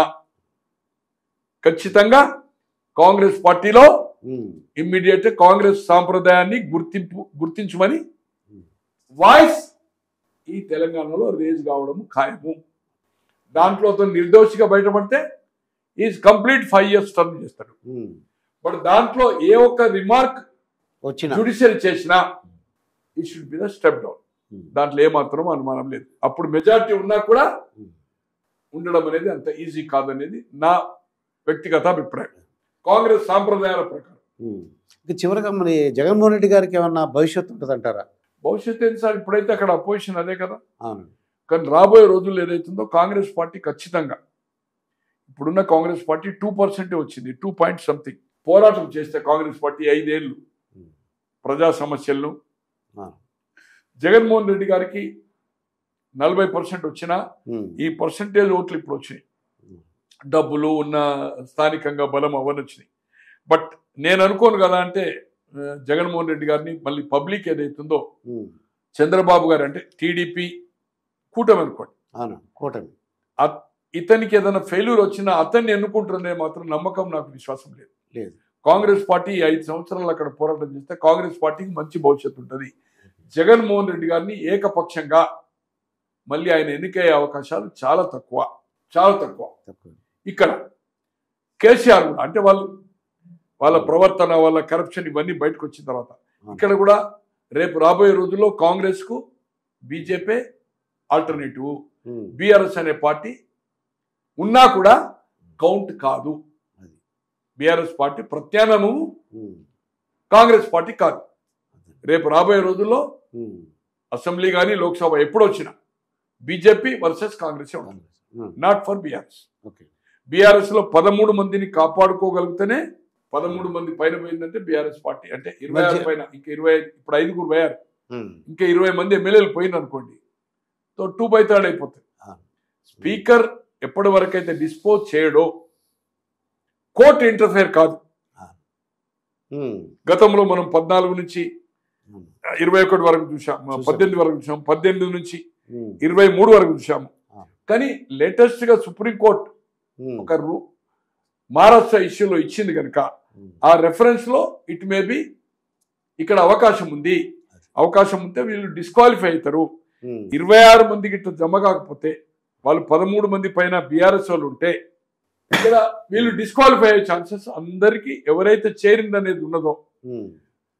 ఖచ్చితంగా కాంగ్రెస్ పార్టీలో ఉమ్, ఇమ్మీడియట్ కాంగ్రెస్ సాంప్రదాయాన్ని గుర్తింపు గుర్తించమని Hmm. వాయిస్ ఈ తెలంగాణలో రేజ్ కావడం ఖాయము దాంట్లో అతను నిర్దోషిగా బయటపడితే is complete five years term చేస్తాడు ఉమ్, బట్ దాంట్లో ఏ ఒక్క రిమార్క్ వచ్చిన జుడిషియరీ చేసినా ఈ should be the step down um, దాంట్లో ఏమాత్రం అనుమానం లేదు అప్పుడు మెజారిటీ ఉన్నా కూడా ఉమ్, ఉండడం అనేది అంత ఈజీ కాదనేది నా వ్యక్తిగత అభిప్రాయం కాంగ్రెస్ సాంప్రదాయాల ప్రకారం ఉమ్. ఇక చివరిగా మరి జగన్మోహన్ రెడ్డి గారికి ఏమన్నా భవిష్యత్తు ఉంటుందంటారా భవిష్యత్తు ఏంటి సార్ ఇప్పుడైతే అక్కడ అపోజిషన్ అదే కదా అవును కానీ రాబోయే రోజుల్లో ఏదైతుందో కాంగ్రెస్ పార్టీ ఖచ్చితంగా ఇప్పుడున్న కాంగ్రెస్ పార్టీ టూ పర్సెంటే వచ్చింది టూ పాయింట్ సంథింగ్ పోరాటం చేస్తే కాంగ్రెస్ పార్టీ ఐదేళ్లు ఉమ్, ప్రజా సమస్యలను ఆ, జగన్మోహన్ రెడ్డి గారికి నలభై పర్సెంట్ వచ్చినా ఉమ్, ఈ పర్సంటేజ్ ఓట్లు ఇప్పుడు వచ్చినాయి డబ్బులు ఉన్న స్థానికంగా బలం అవన్నీ వచ్చినాయి బట్ నేను అనుకోను కదా అంటే ఆ, జగన్మోహన్ రెడ్డి గారిని మళ్ళీ పబ్లిక్ ఏదైతుందో ఉమ్, చంద్రబాబు గారు అంటే టీడీపీ కూటమి అనుకోండి అవును కూటమి అ- ఇతనికి ఏదైనా ఫెయిల్యూర్ వచ్చినా అతన్ని ఎన్నుకుంటుందే మాత్రం నమ్మకం నాకు విశ్వాసం లేదు లేదు కాంగ్రెస్ పార్టీ ఈ ఐదు సంవత్సరాలు అక్కడ పోరాటం చేస్తే కాంగ్రెస్ పార్టీకి మంచి భవిష్యత్తు ఉంటుంది జగన్మోహన్ రెడ్డి గారిని ఏకపక్షంగా మళ్ళీ ఆయన ఎన్నికయ్యే అవకాశాలు చాలా తక్కువ చాలా తక్కువ తక్కువ ఇక్కడ కేసీఆర్ కూడా అంటే వాళ్ళు వాళ్ళ ప్రవర్తన వాళ్ళ కరప్షన్ ఇవన్నీ బయటకు వచ్చిన తర్వాత ఇక్కడ కూడా రేపు రాబోయే రోజుల్లో కాంగ్రెస్ కు బీజేపీ ఆల్టర్నేటివ్ ఉమ్, బీఆర్ఎస్ అనే పార్టీ ఉన్నా కూడా కౌంట్ కాదు అది. బీఆర్ఎస్ పార్టీ ప్రత్యామ్నాయము ఉమ్, కాంగ్రెస్ పార్టీ కాదు రేపు రాబోయే రోజుల్లో ఉమ్, అసెంబ్లీ కానీ లోక్సభ ఎప్పుడు వచ్చినా బీజేపీ వర్సెస్ కాంగ్రెస్ ఉంటుంది um, not for BRS okay BRS లో పదమూడు మందిని కాపాడుకోగలిగితేనే పదమూడు మంది పైన పోయిందంటే బీఆర్ఎస్ పార్టీ అంటే ఇరవై ఆరు మధ్య- పైన ఇంకా ఇరవై ఐదు ఇప్పుడు ఐదుగురు పోయారు ఉమ్, ఇంకా ఇరవై మంది ఎమ్మెల్యేలు పోయింది అనుకోండి సో టూ బై థర్డ్ అయిపోతుంది ఆ. స్పీకర్ ఎప్పటి వరకు అయితే డిస్పోజ్ చేయడో కోర్టు ఇంటర్ఫేర్ కాదు ఉమ్, గతంలో మనం పద్నాలుగు నుంచి ఉమ్, ఇరవై ఒకటి వరకు చూసాం చూసాం. పద్దెనిమిది వరకు చూసాం పద్దెనిమిది నుంచి ఉమ్, ఇరవై మూడు వరకు చూసాము ఆ. కానీ లేటెస్ట్ గా సుప్రీంకోర్టు ఉమ్, ఒక రూ మహారాష్ట్ర ఇష్యూలో ఇచ్చింది కనుక ఉమ్, ఆ రెఫరెన్స్ లో ఇట్ మే బి ఇక్కడ అవకాశం ఉంది అవకాశం ఉంటే వీళ్ళు డిస్క్వాలిఫై అవుతారు ఉమ్, ఇరవై ఆరు మందికి ఇట్లా జమ కాకపోతే వాళ్ళు పదమూడు మంది పైన బీఆర్ఎస్ వాళ్ళు ఉంటే ఇక్కడ వీళ్ళు డిస్క్వాలిఫై అయ్యే ఛాన్సెస్ అందరికీ ఎవరైతే చేరింది అనేది ఉన్నదో ఉమ్,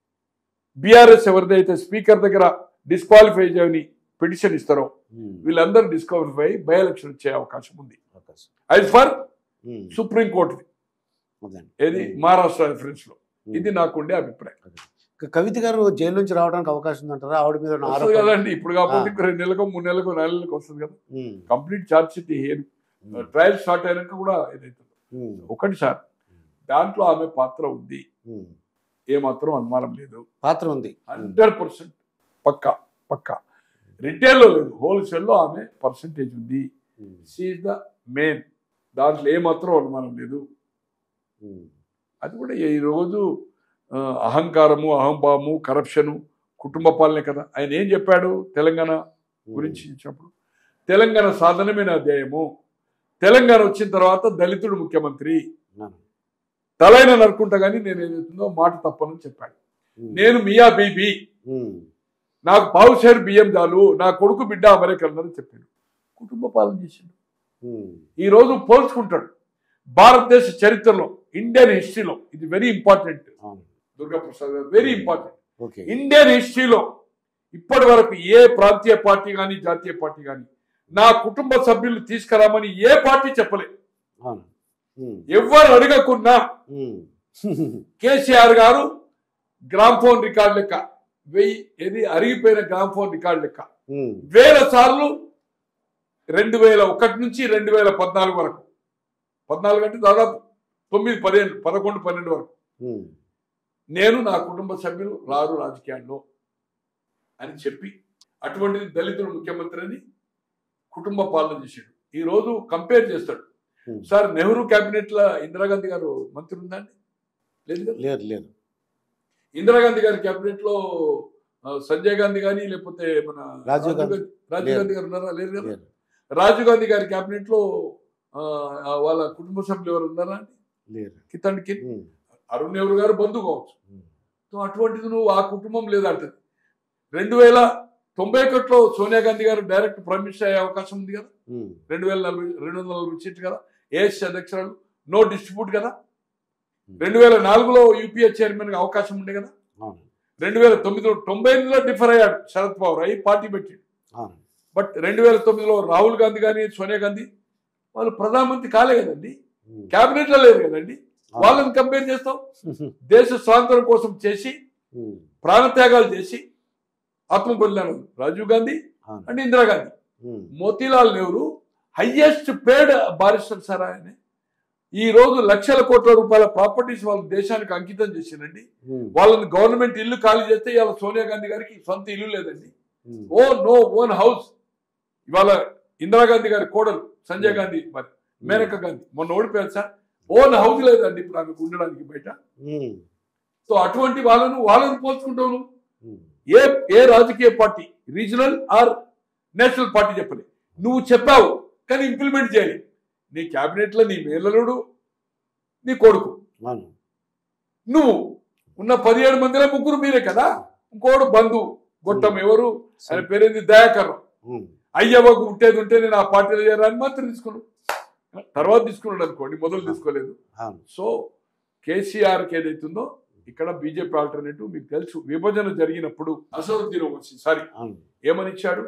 బీఆర్ఎస్ ఎవరిదైతే స్పీకర్ దగ్గర డిస్క్వాలిఫై చేయని పిటిషన్ ఇస్తారో ఉమ్, వీళ్ళందరూ డిస్క్వాలిఫై అయ్యి బై ఎలక్షన్ వచ్చే అవకాశం ఉంది అవకాశం. అది ఫర్ ఉమ్, సుప్రీం కోర్టుది అదండి. ఏది ఉమ్, మహారాష్ట్ర రిఫరెన్స్ లో ఉమ్. ఇది నాకుండే అభిప్రాయం ఇక కవిత గారు జైలు నుంచి రావడానికి అవకాశం ఉందంటారా ఆవిడ మీద ఉన్న వస్తుంది ఆరోపణ కదండి ఇప్పుడు కాకపోతే ఆ. ఇంకో రెండు నెలలకు మూడు నెలలకు నాలుగు నెలలకు వస్తుంది కదా ఉమ్, కంప్లీట్ ఛార్జ్ షీట్ ఏం ఉమ్, ట్రయల్ స్టార్ట్ అయినాక కూడా ఏదైతే ఉమ్, ఒకటి సార్ దాంట్లో ఆమె పాత్ర ఉంది ఉమ్. ఏమాత్రం అనుమానం లేదు పాత్ర ఉంది ఉమ్, హండ్రెడ్ పర్సెంట్ పక్కా పక్కా రిటైల్లో లేదు హోల్సేల్లో ఆమె పర్సంటేజ్ ఉంది ఉమ్, షీఈ్ ద మెయిన్ దాంట్లో ఏమాత్రం అనుమానం లేదు ఉమ్, అది కూడా ఈ రోజు ఆ, అహంకారము అహంభావము కరప్షను కుటుంబ పాలనే కదా ఆయన ఏం చెప్పాడు తెలంగాణ ఉమ్, గురించి ఇచ్చినప్పుడు తెలంగాణ సాధనమే నా ధ్యేయము తెలంగాణ వచ్చిన తర్వాత దళితుడు ముఖ్యమంత్రి అవును. తలైన నరుకుంటా కానీ నేను ఏదైతుందో మాట తప్పనని చెప్పాడు ఉమ్, నేను మియా బీబీ ఉమ్, నాకు పావుషేరు బియ్యం చాలు నా కొడుకు బిడ్డ అమెరికా అని చెప్పాడు కుటుంబ పాలన చేసిండు ఉమ్, ఈ రోజు పోల్చుకుంటాడు భారతదేశ చరిత్రలో ఇండియన్ హిస్టరీలో ఇది వెరీ ఇంపార్టెంట్ అవును. దుర్గా ప్రసాద్ గారు వెరీ ఇంపార్టెంట్ ఓకే ఇండియన్ హిస్టరీలో ఇప్పటి వరకు ఏ ప్రాంతీయ పార్టీ కానీ జాతీయ పార్టీ కానీ నా కుటుంబ సభ్యులు తీసుకురామని ఏ పార్టీ చెప్పలేదు అవును ఉమ్, ఎవ్వరు అడగకున్నా ఉమ్, కేసీఆర్ గారు గ్రామ్ ఫోన్ రికార్డు లెక్క వెయ్యి ఏది అరిగిపోయిన గ్రామ్ ఫోన్ రికార్డు లెక్క ఉమ్, వేల సార్లు రెండు వేల ఒకటి నుంచి రెండు వేల పద్నాలుగు వరకు పద్నాలుగు అంటే దాదాపు తొమ్మిది పదిహేను పదకొండు పన్నెండు వరకు ఉమ్, నేను నా కుటుంబ సభ్యులు రారు రాజకీయాల్లో అని చెప్పి అటువంటిది దళితుడు ముఖ్యమంత్రి అని కుటుంబ పాలన చేసాడు ఈ రోజు కంపేర్ చేస్తాడు ఉమ్. సార్ నెహ్రూ కేబినెట్ లో ఇందిరాగాంధీ గారు మంత్రి ఉందండి లేదు కదా లేదు లేదు ఇందిరాగాంధీ గారి కేబినెట్ లో ఆ, సంజయ్ గాంధీ గాని లేకపోతే మన రాజీవ్ గాంధీ. రాజీవ్ గాంధీ గారు ఉన్నారా లేదు కదా లేదు రాజీవ్ గాంధీ గారి కేబినెట్ లో ఆ, ఆ, వాళ్ళ కుటుంబ సభ్యులు ఎవరు ఉన్నారా అండి లేదు కితండి కింద ఉమ్, అరుణ్ నెహ్రూ గారు బంధు కావచ్చు ఉమ్, సో అటువంటిది నువ్వు ఆ కుటుంబం లేదంటది రెండు వేల తొంభై ఒకటిలో సోనియా గాంధీ గారు డైరెక్ట్ ప్రైమ్ మినిస్టర్ అయ్యే అవకాశం ఉంది కదా ఉమ్, రెండు వేల నలభై రెండు వందల నలభై సీట్లు కదా ఏఎస్సీ అధ్యక్షురాలు నో డిస్ట్రిబ్యూట్ కదా రెండు వేల నాలుగులో యూపీఏ చైర్మన్ గా అవకాశం ఉండే కదా అవును రెండు వేల తొమ్మిదిలో తొంభై ఎనిమిదిలో డిఫర్ అయ్యాడు శరద్ పవార్ అయ్యి పార్టీ పెట్టాడు అవును బట్ రెండు వేల తొమ్మిదిలో రాహుల్ గాంధీ కానీ సోనియా గాంధీ వాళ్ళు ప్రధానమంత్రి కాలే కదండి ఉమ్, కేబినెట్ లో లేరు కదండి అవును. వాళ్ళని కంపేర్ చేస్తాం దేశ స్వాతంత్రం కోసం చేసి ఉమ్, ప్రాణత్యాగాలు చేసి ఆత్మ బలిదానం రాజీవ్ గాంధీ అవును. And Indira Gandhi um, Motilal Nehru highest paid barrister sir ఆయన ఈ రోజు లక్షల కోట్ల రూపాయల ప్రాపర్టీస్ వాళ్ళ దేశానికి అంకితం చేసిందండి ఉమ్, వాళ్ళని గవర్నమెంట్ ఇల్లు ఖాళీ చేస్తే ఇవాళ సోనియా గాంధీ గారికి సొంత ఇల్లు లేదండి um, oh no own house ఇవాళ ఇందిరాగాంధీ గారి కోడలు సంజయ్ గాంధీ మరి మేనకా గాంధీ మొన్న ఓడిపోయారు సార్ ఓన్ హౌస్ లేదండి ఇప్పుడు ఆమెకు ఉండడానికి బయట ఉమ్, సో అటువంటి వాళ్ళను వాళ్ళని పోల్చుకుంటావు నువ్వు ఉమ్, ఏ ఏ రాజకీయ party regional or national party చెప్పలే నువ్వు చెప్పావు కానీ ఇంప్లిమెంట్ చేయాలి నీ క్యాబినెట్ లో నీ మేనలుడు నీ కొడుకు అవును నువ్వు ఉన్న పదిహేడు మందిలో ముగ్గురు మీరే కదా ఇంకోడు బంధు గొట్టం ఎవరు ఆయన పేరేంది దయాకర్ ఉమ్, అయ్యవ్వకు ఉంటేది ఉంటే నేను ఆ పార్టీలో చేరాలని మాత్రం తీసుకున్నాడు తర్వాత తీసుకున్నాడు అనుకోండి మొదలు తీసుకోలేదు అవును సో కేసీఆర్కి ఏదైతుందో ఇక్కడ బీజేపీ ఆల్టర్నేటివ్ మీకు తెలుసు విభజన జరిగినప్పుడు అసదుద్దీన్ ఓవైసీ సారీ అవును ఏమని ఇచ్చాడు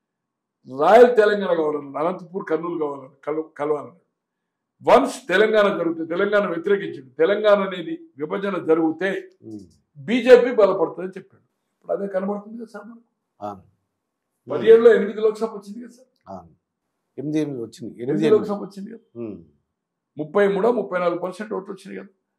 రాయల్ తెలంగాణ కావాలన్నాడు అనంతపూర్ కర్నూలు కావాలన్నాడు కలు కలవాలన్నాడు వన్స్ తెలంగాణ జరిగితే తెలంగాణ వ్యతిరేకించాడు తెలంగాణ అనేది విభజన జరిగితే ఉమ్, బీజేపీ బలపడుతుందని చెప్పాడు ఇప్పుడు అదే కనబడుతుంది కదా సార్ మనకు అవును పదిహేడులో ఎనిమిది లోక్సభ వచ్చింది కదా సార్ అవును ఎనిమిది ఎనిమిది వచ్చింది ఎనిమిది ఎనిమిది ఎనిమిది లోక్సభ వచ్చింది కదా ఉమ్, ముప్పై మూడో ముప్పై నాలుగు పర్సెంట్ ఓట్లు వచ్చినాయి కదా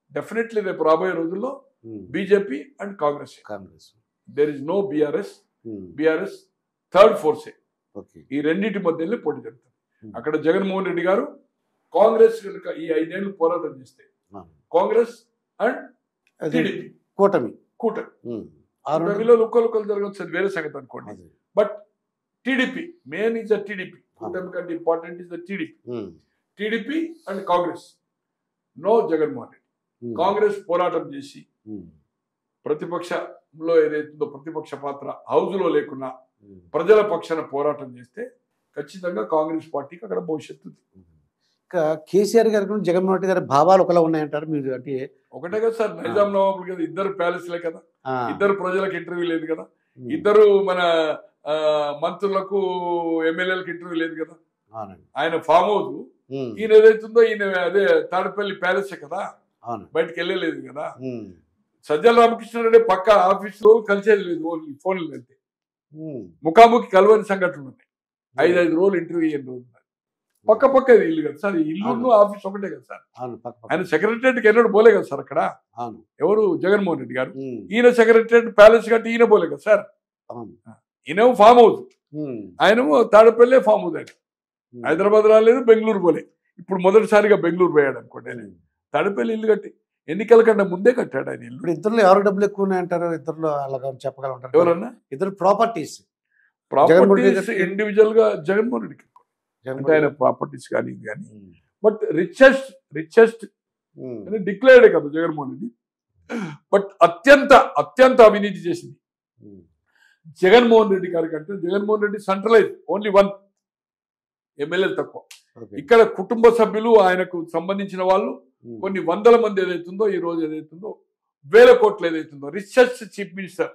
డెఫినెట్లీ రేపు రాబోయే రోజుల్లో um. BJP and Congress Congress there is no BRS um. BRS third ఫోర్సే ఓకే ఈ రెండింటి మధ్యలో పోటీ జరుగుతుంది Hmm. అక్కడ జగన్మోహన్ రెడ్డి గారు కాంగ్రెస్ కనుక ఈ ఐదేళ్లు పోరాటం చేస్తే ఆ. కాంగ్రెస్ అండ్ అదే టీడీపీ కూటమి కూటమి ఉమ్. ఆ రెండు- కూటమిలో లుక్కలుక్కలు జరగచ్చు అది వేరే సంగతి అనుకోండి అదే. But TDP main is the TDP కూటమి కంటే important is the TDP um. TDP and Congress no Jaganmohan Reddy um. Congress పోరాటం చేసి ఉమ్. ప్రతిపక్షంలో ఏదైతుందో ప్రతిపక్ష పాత్ర హౌజ్లో లేకున్నా ఉమ్. ప్రజల పక్షాన పోరాటం చేస్తే ఖచ్చితంగా కాంగ్రెస్ పార్టీకి అక్కడ భవిష్యత్తు ఉంది. ఇంకా కేసీఆర్ గారికి జగన్మోహన్ రెడ్డి గారి భావాలు ఒకలా ఉన్నాయంటారు మీరు అంటే ఒకటే కదా సార్ నైజాం నవాబులు కదా ఇద్దరు ప్యాలెస్లే కదా ఆ, ఇద్దరు ప్రజలకు ఇంటర్వ్యూ లేదు కదా ఉమ్. ఇద్దరు మన ఆ, మంత్రులకు ఎమ్మెల్యేలకు ఇంటర్వ్యూ లేదు కదా అవునండి ఆయన ఫామ్ హౌస్ ఉమ్. ఈయన ఏదైతుందో ఈయన అదే తాడపల్లి ప్యాలెస్ కదా అవును బయటకు వెళ్ళలేదు కదా ఉమ్. సజ్జల రామకృష్ణారెడ్డి పక్క ఆఫీస్ లో కలిసేది లేదు ఓన్లీ ఫోన్లు వెళ్తే ఉమ్. ముఖాముఖి కలవని సంఘటనలు ఉన్నాయి ఐదు ఐదు రోజులు ఇంటర్వ్యూ అయ్యే రోజులు పక్క పక్క ఇది ఇల్లు కదా సార్ ఈ ఇల్లు ఆఫీస్ ఒకటే కదా సార్ అవును పక్క పక్క. ఆయన సెక్రటరియట్కి ఎన్నడూ పోలే కదా సార్ అక్కడ అవును ఎవరు జగన్మోహన్ రెడ్డి గారు ఉమ్. ఈయన సెక్రటరియట్ ప్యాలెస్ కట్టి ఈయన పోలే కదా సార్ అవును ఈయనేమో ఫామ్ హౌస్ ఉమ్. ఆయనేమో తాడపల్లే ఫామ్ హౌస్ ఆయన ఉమ్. హైదరాబాద్ రాలేదు బెంగళూరు పోలే ఇప్పుడు మొదటిసారిగా బెంగళూరు పోయాడు అనుకోండి ఆయన. ఉమ్. తాడపల్లి ఇల్లు కట్టి ఎన్నికల కంటే ముందే కట్టాడు ఆయన ఇల్లు ఇప్పుడు ఇద్దరులో ఎవరు డబ్బులు ఎక్కువ ఉన్నాయంటారు ఇద్దరులో అలాగా చెప్పగలంటారు ఎవరన్నా ఇద్దరు ప్రాపర్టీస్ ప్రాపర్టీస్ రెడ్డి- ఇండివిజువల్ గా జగన్మోహన్ రెడ్డికి అంటే ఆయన ప్రాపర్టీస్ కానీ ఇది కానీ బట్ రిచెస్ట్ రిచెస్ట్ అని డిక్లేర్డ్ కదా జగన్మోహన్ రెడ్డి బట్ అత్యంత అత్యంత అవినీతి చేసింది జగన్మోహన్ రెడ్డి గారి కంటే Jaganmohan Reddy centralise only one MLA తక్కువ ఇక్కడ కుటుంబ సభ్యులు ఆయనకు సంబంధించిన వాళ్ళు కొన్ని వందల మంది ఏదైతుందో ఈ రోజు ఏదైతుందో వేల కోట్లు ఏదైతుందో రిసెర్చ్ చీఫ్ మినిస్టర్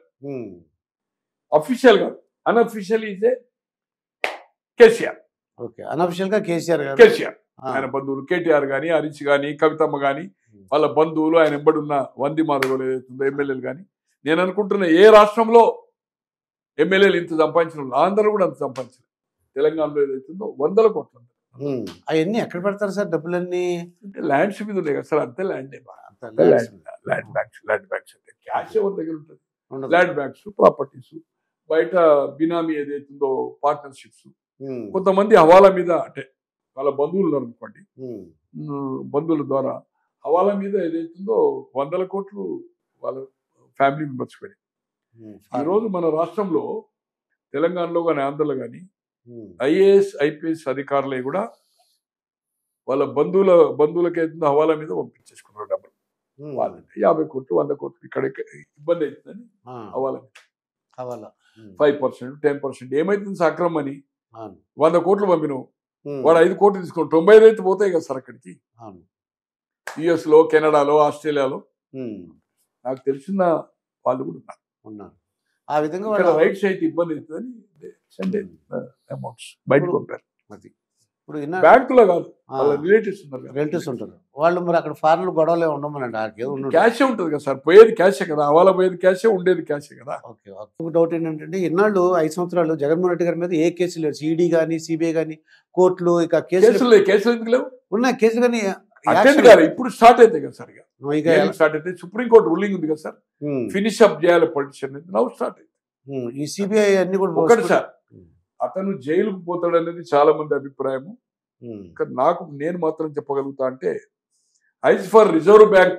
అఫీషియల్ గా unofficial is a KCR okay unofficial గా కేసీఆర్ గారు కేసీఆర్ ఆ, ఆయన బంధువులు కేటీఆర్ గాని హరీష్ గాని కవితమ్మ గాని వాళ్ళ బంధువులు ఆయన ఎంబడున్న వంది మాధవులు ఏదైతుందో ఎమ్మెల్యేలు కానీ నేను అనుకుంటున్న ఏ రాష్ట్రంలో ఎమ్మెల్యేలు ఇంత సంపాదించిన వాళ్ళు ఆంధ్ర కూడా అంత సంపాదించలేదు తెలంగాణలో ఏదైతుందో వందల కోట్లు ఉంది. ఉమ్. అవన్నీ ఎక్కడ పెడతారు సార్ డబ్బులన్నీ అంటే ల్యాండ్స్ మీద ఉన్నాయి కదా సార్ అంతే ల్యాండ్ అంత land land banks land banks అంటే క్యాష్ ఎవరి దగ్గర ఉంటుంది ఉండదు. ల్యాండ్ బ్యాంక్స్ ప్రాపర్టీస్ బయట బినామీ ఏదైతుందో పార్ట్నర్షిప్స్ ఉమ్. కొంతమంది హవాలా మీద అంటే వాళ్ళ బంధువులు ఉన్నారు అనుకోండి ఉమ్. ఉమ్, బంధువుల ద్వారా హవాలా మీద ఏదైతుందో వందల కోట్లు వాళ్ళ ఫ్యామిలీ మెంబర్స్ పెడి ఉమ్. ఈ రోజు మన రాష్ట్రంలో తెలంగాణలో కానీ ఆంధ్రలో కానీ ఉమ్. ఐఏఎస్ ఐపీఎస్ అధికారులే కూడా వాళ్ళ బంధువుల బంధువులకి ఏదైతుందో హవాలా మీద పంపించేసుకున్నారు డబ్బులు ఉమ్. వాళ్ళంటే యాభై కోట్లు వంద కోట్లు ఇక్కడ ఇక్కడ ఇబ్బంది అవుతుందని ఆ, హవాలా కావాలా um. Five percent ten percent ఏమైతుంది సక్రమం అని అవును. వంద కోట్లు పంపినావు ఉమ్. వాడు ఐదు కోట్లు తీసుకుని తొంభై ఐదు అయితే పోతాయి కదా సార్ అక్కడికి అవును. యుఎస్ లో కెనడాలో ఆస్ట్రేలియాలో ఉమ్. నాకు తెలిసిన వాళ్ళు కూడా ఉన్నారు ఉన్నారు ఆ విధంగా ఇక్కడ వాళ్ళు రైట్స్ అయితే ఇబ్బంది అవుతుందని సండే అమౌంట్స్ బయట పంపారు అది. ఇప్పుడు ఇన్న బ్యాంకులో కాదు వాళ్ళ రిలేటివ్స్ ఉన్నారు కదా. రిలేటివ్స్ ఉంటారు వాళ్ళు మరి అక్కడ ఫారెన్ గొడవలే ఉండమనండి ఆడికి ఏదో ఉండదు క్యాషే ఉంటుంది కదా సార్ పోయేది క్యాషే కదా అవాళ పోయేది క్యాషే ఉండేది క్యాషే కదా ఓకే ఒక డౌట్ ఏంటంటే ఇన్నాళ్ళు ఐదు సంవత్సరాలు జగన్మోహన్ రెడ్డి గారి మీద ఏ కేసులు లేవు సిఈడి కానీ సిబిఐ కానీ కోర్టులు ఇక కేసులు కేసులు లేవు, కేసులు ఎందుకు లేవు ఉన్నాయి కేసులు కానీ అటెండ్ action- కాదు ఇప్పుడు స్టార్ట్ అయితే కదా సార్ ఇక ఇక స్టార్ట్ అయితే సుప్రీంకోర్టు రూలింగ్ ఉంది కదా సార్ ఉమ్, ఫినిష్ అప్ చేయాలి పొలిటిషియన్ నౌ స్టార్ట్ అయింది ఉమ్, ఈ సిబిఐ అన్ని కూడా ఒకటి సార్ ఉమ్. అతను జైలుకు పోతాడు అనేది చాలా మంది అభిప్రాయము ఉమ్, కానీ నాకు నేను మాత్రం చెప్పగలుగుతా అంటే ఐజ్ ఫర్ రిజర్వ్ బ్యాంక్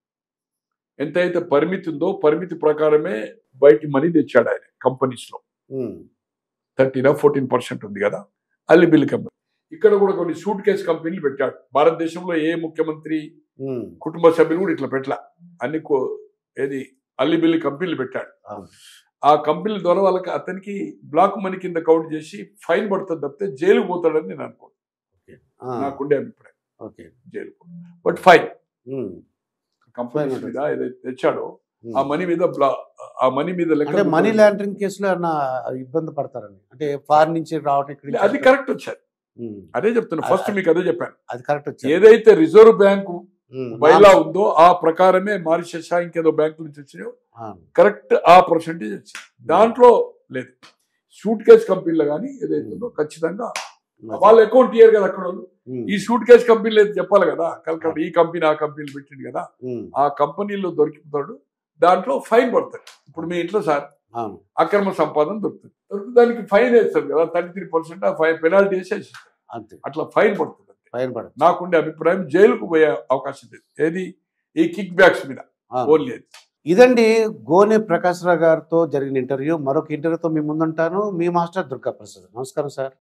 ఎంతైతే పరిమితి ఉందో పరిమితి ప్రకారమే బయటి మనీ తెచ్చాడు ఆయన కంపెనీస్ లో ఉమ్, థర్టీనా ఫోర్టీన్ పర్సెంట్ ఉంది కదా అల్లి బిల్ కంపెనీ ఇక్కడ కూడా కొన్ని సూట్ కేస్ కంపెనీలు పెట్టాడు భారతదేశంలో ఏ ముఖ్యమంత్రి ఉమ్, కుటుంబ సభ్యులు కూడా ఇట్లా పెట్టలా అన్ని కో- ఏది అల్లి బిల్లి కంపెనీలు పెట్టాడు అవును. ఆ కంపెనీల ద్వారా వాళ్ళకి అతనికి బ్లాక్ మనీ కింద కౌంట్ చేసి ఫైన్ పడుతుంది తప్పితే జైలుకు పోతాడని నేను అనుకోను ఆ, నాకుండే అభిప్రాయం okay jail but fine um, companies Fine మీద ఏదైతే తెచ్చాడో ఉమ్. ఆ మనీ మీద బ్లా- ఆ మనీ మీద లెక్క అంటే మనీ లాండరింగ్ కేసులో ఏమన్నా ఇబ్బంది పడతారని అంటే ఫారెన్ నుంచి రావటం ఇక్కడి నుంచి అది కరెక్ట్ వచ్చారు ఉమ్, అదే చెప్తున్నా ఫస్ట్ మీకు అదే చెప్పాను అది కరెక్ట్ వచ్చింది ఏదైతే రిజర్వ్ బ్యాంకు ఉమ్, బైలా ఉందో ఆ ప్రకారమే మారిషస్ ఇంకేదో బ్యాంకు నుంచి వచ్చినాయో ఆ, కరెక్ట్ ఆ పర్సంటేజ్ వచ్చింది దాంట్లో లేదు సూట్ కేస్ కంపెనీలో కానీ ఏదైతే ఉందో ఖచ్చితంగా వాళ్ళు అకౌంట్ ఇయ్యరు కదా అక్కడ వాళ్ళు ఉమ్, ఈ సూట్ కేస్ కంపెనీలు అయితే చెప్పాలి కదా కలకత్తా ఈ కంపెనీ ఆ కంపెనీలు పెట్టింది కదా ఉమ్, ఆ కంపెనీలో దొరికిపోతాడు దాంట్లో ఫైన్ పడుతుంది ఇప్పుడు మీ ఇంట్లో సార్ అవును అక్రమ సంపాదన దొరుకుతుంది దొరికితే దానికి ఫైన్ వేస్తారు కదా థర్టీ త్రీ పర్సెంట్ ఆ ఫైన్ పెనాల్టీ వేసేసి అంతే అట్లా ఫైన్ పడుతుంది అంతే. ఫైన్ పడదు నాకుండే అభిప్రాయం జైలుకు పోయే అవకాశం లేదు ఏది ఈ కిక్ బ్యాక్స్ మీద అవును. ఓన్లీ అది ఇదండి గోనె ప్రకాశ్రావు గారితో జరిగిన ఇంటర్వ్యూ మరొక ఇంటర్వ్యూతో మీ ముందుంటాను మీ మాస్టర్ దుర్గా ప్రసాద్ నమస్కారం సార్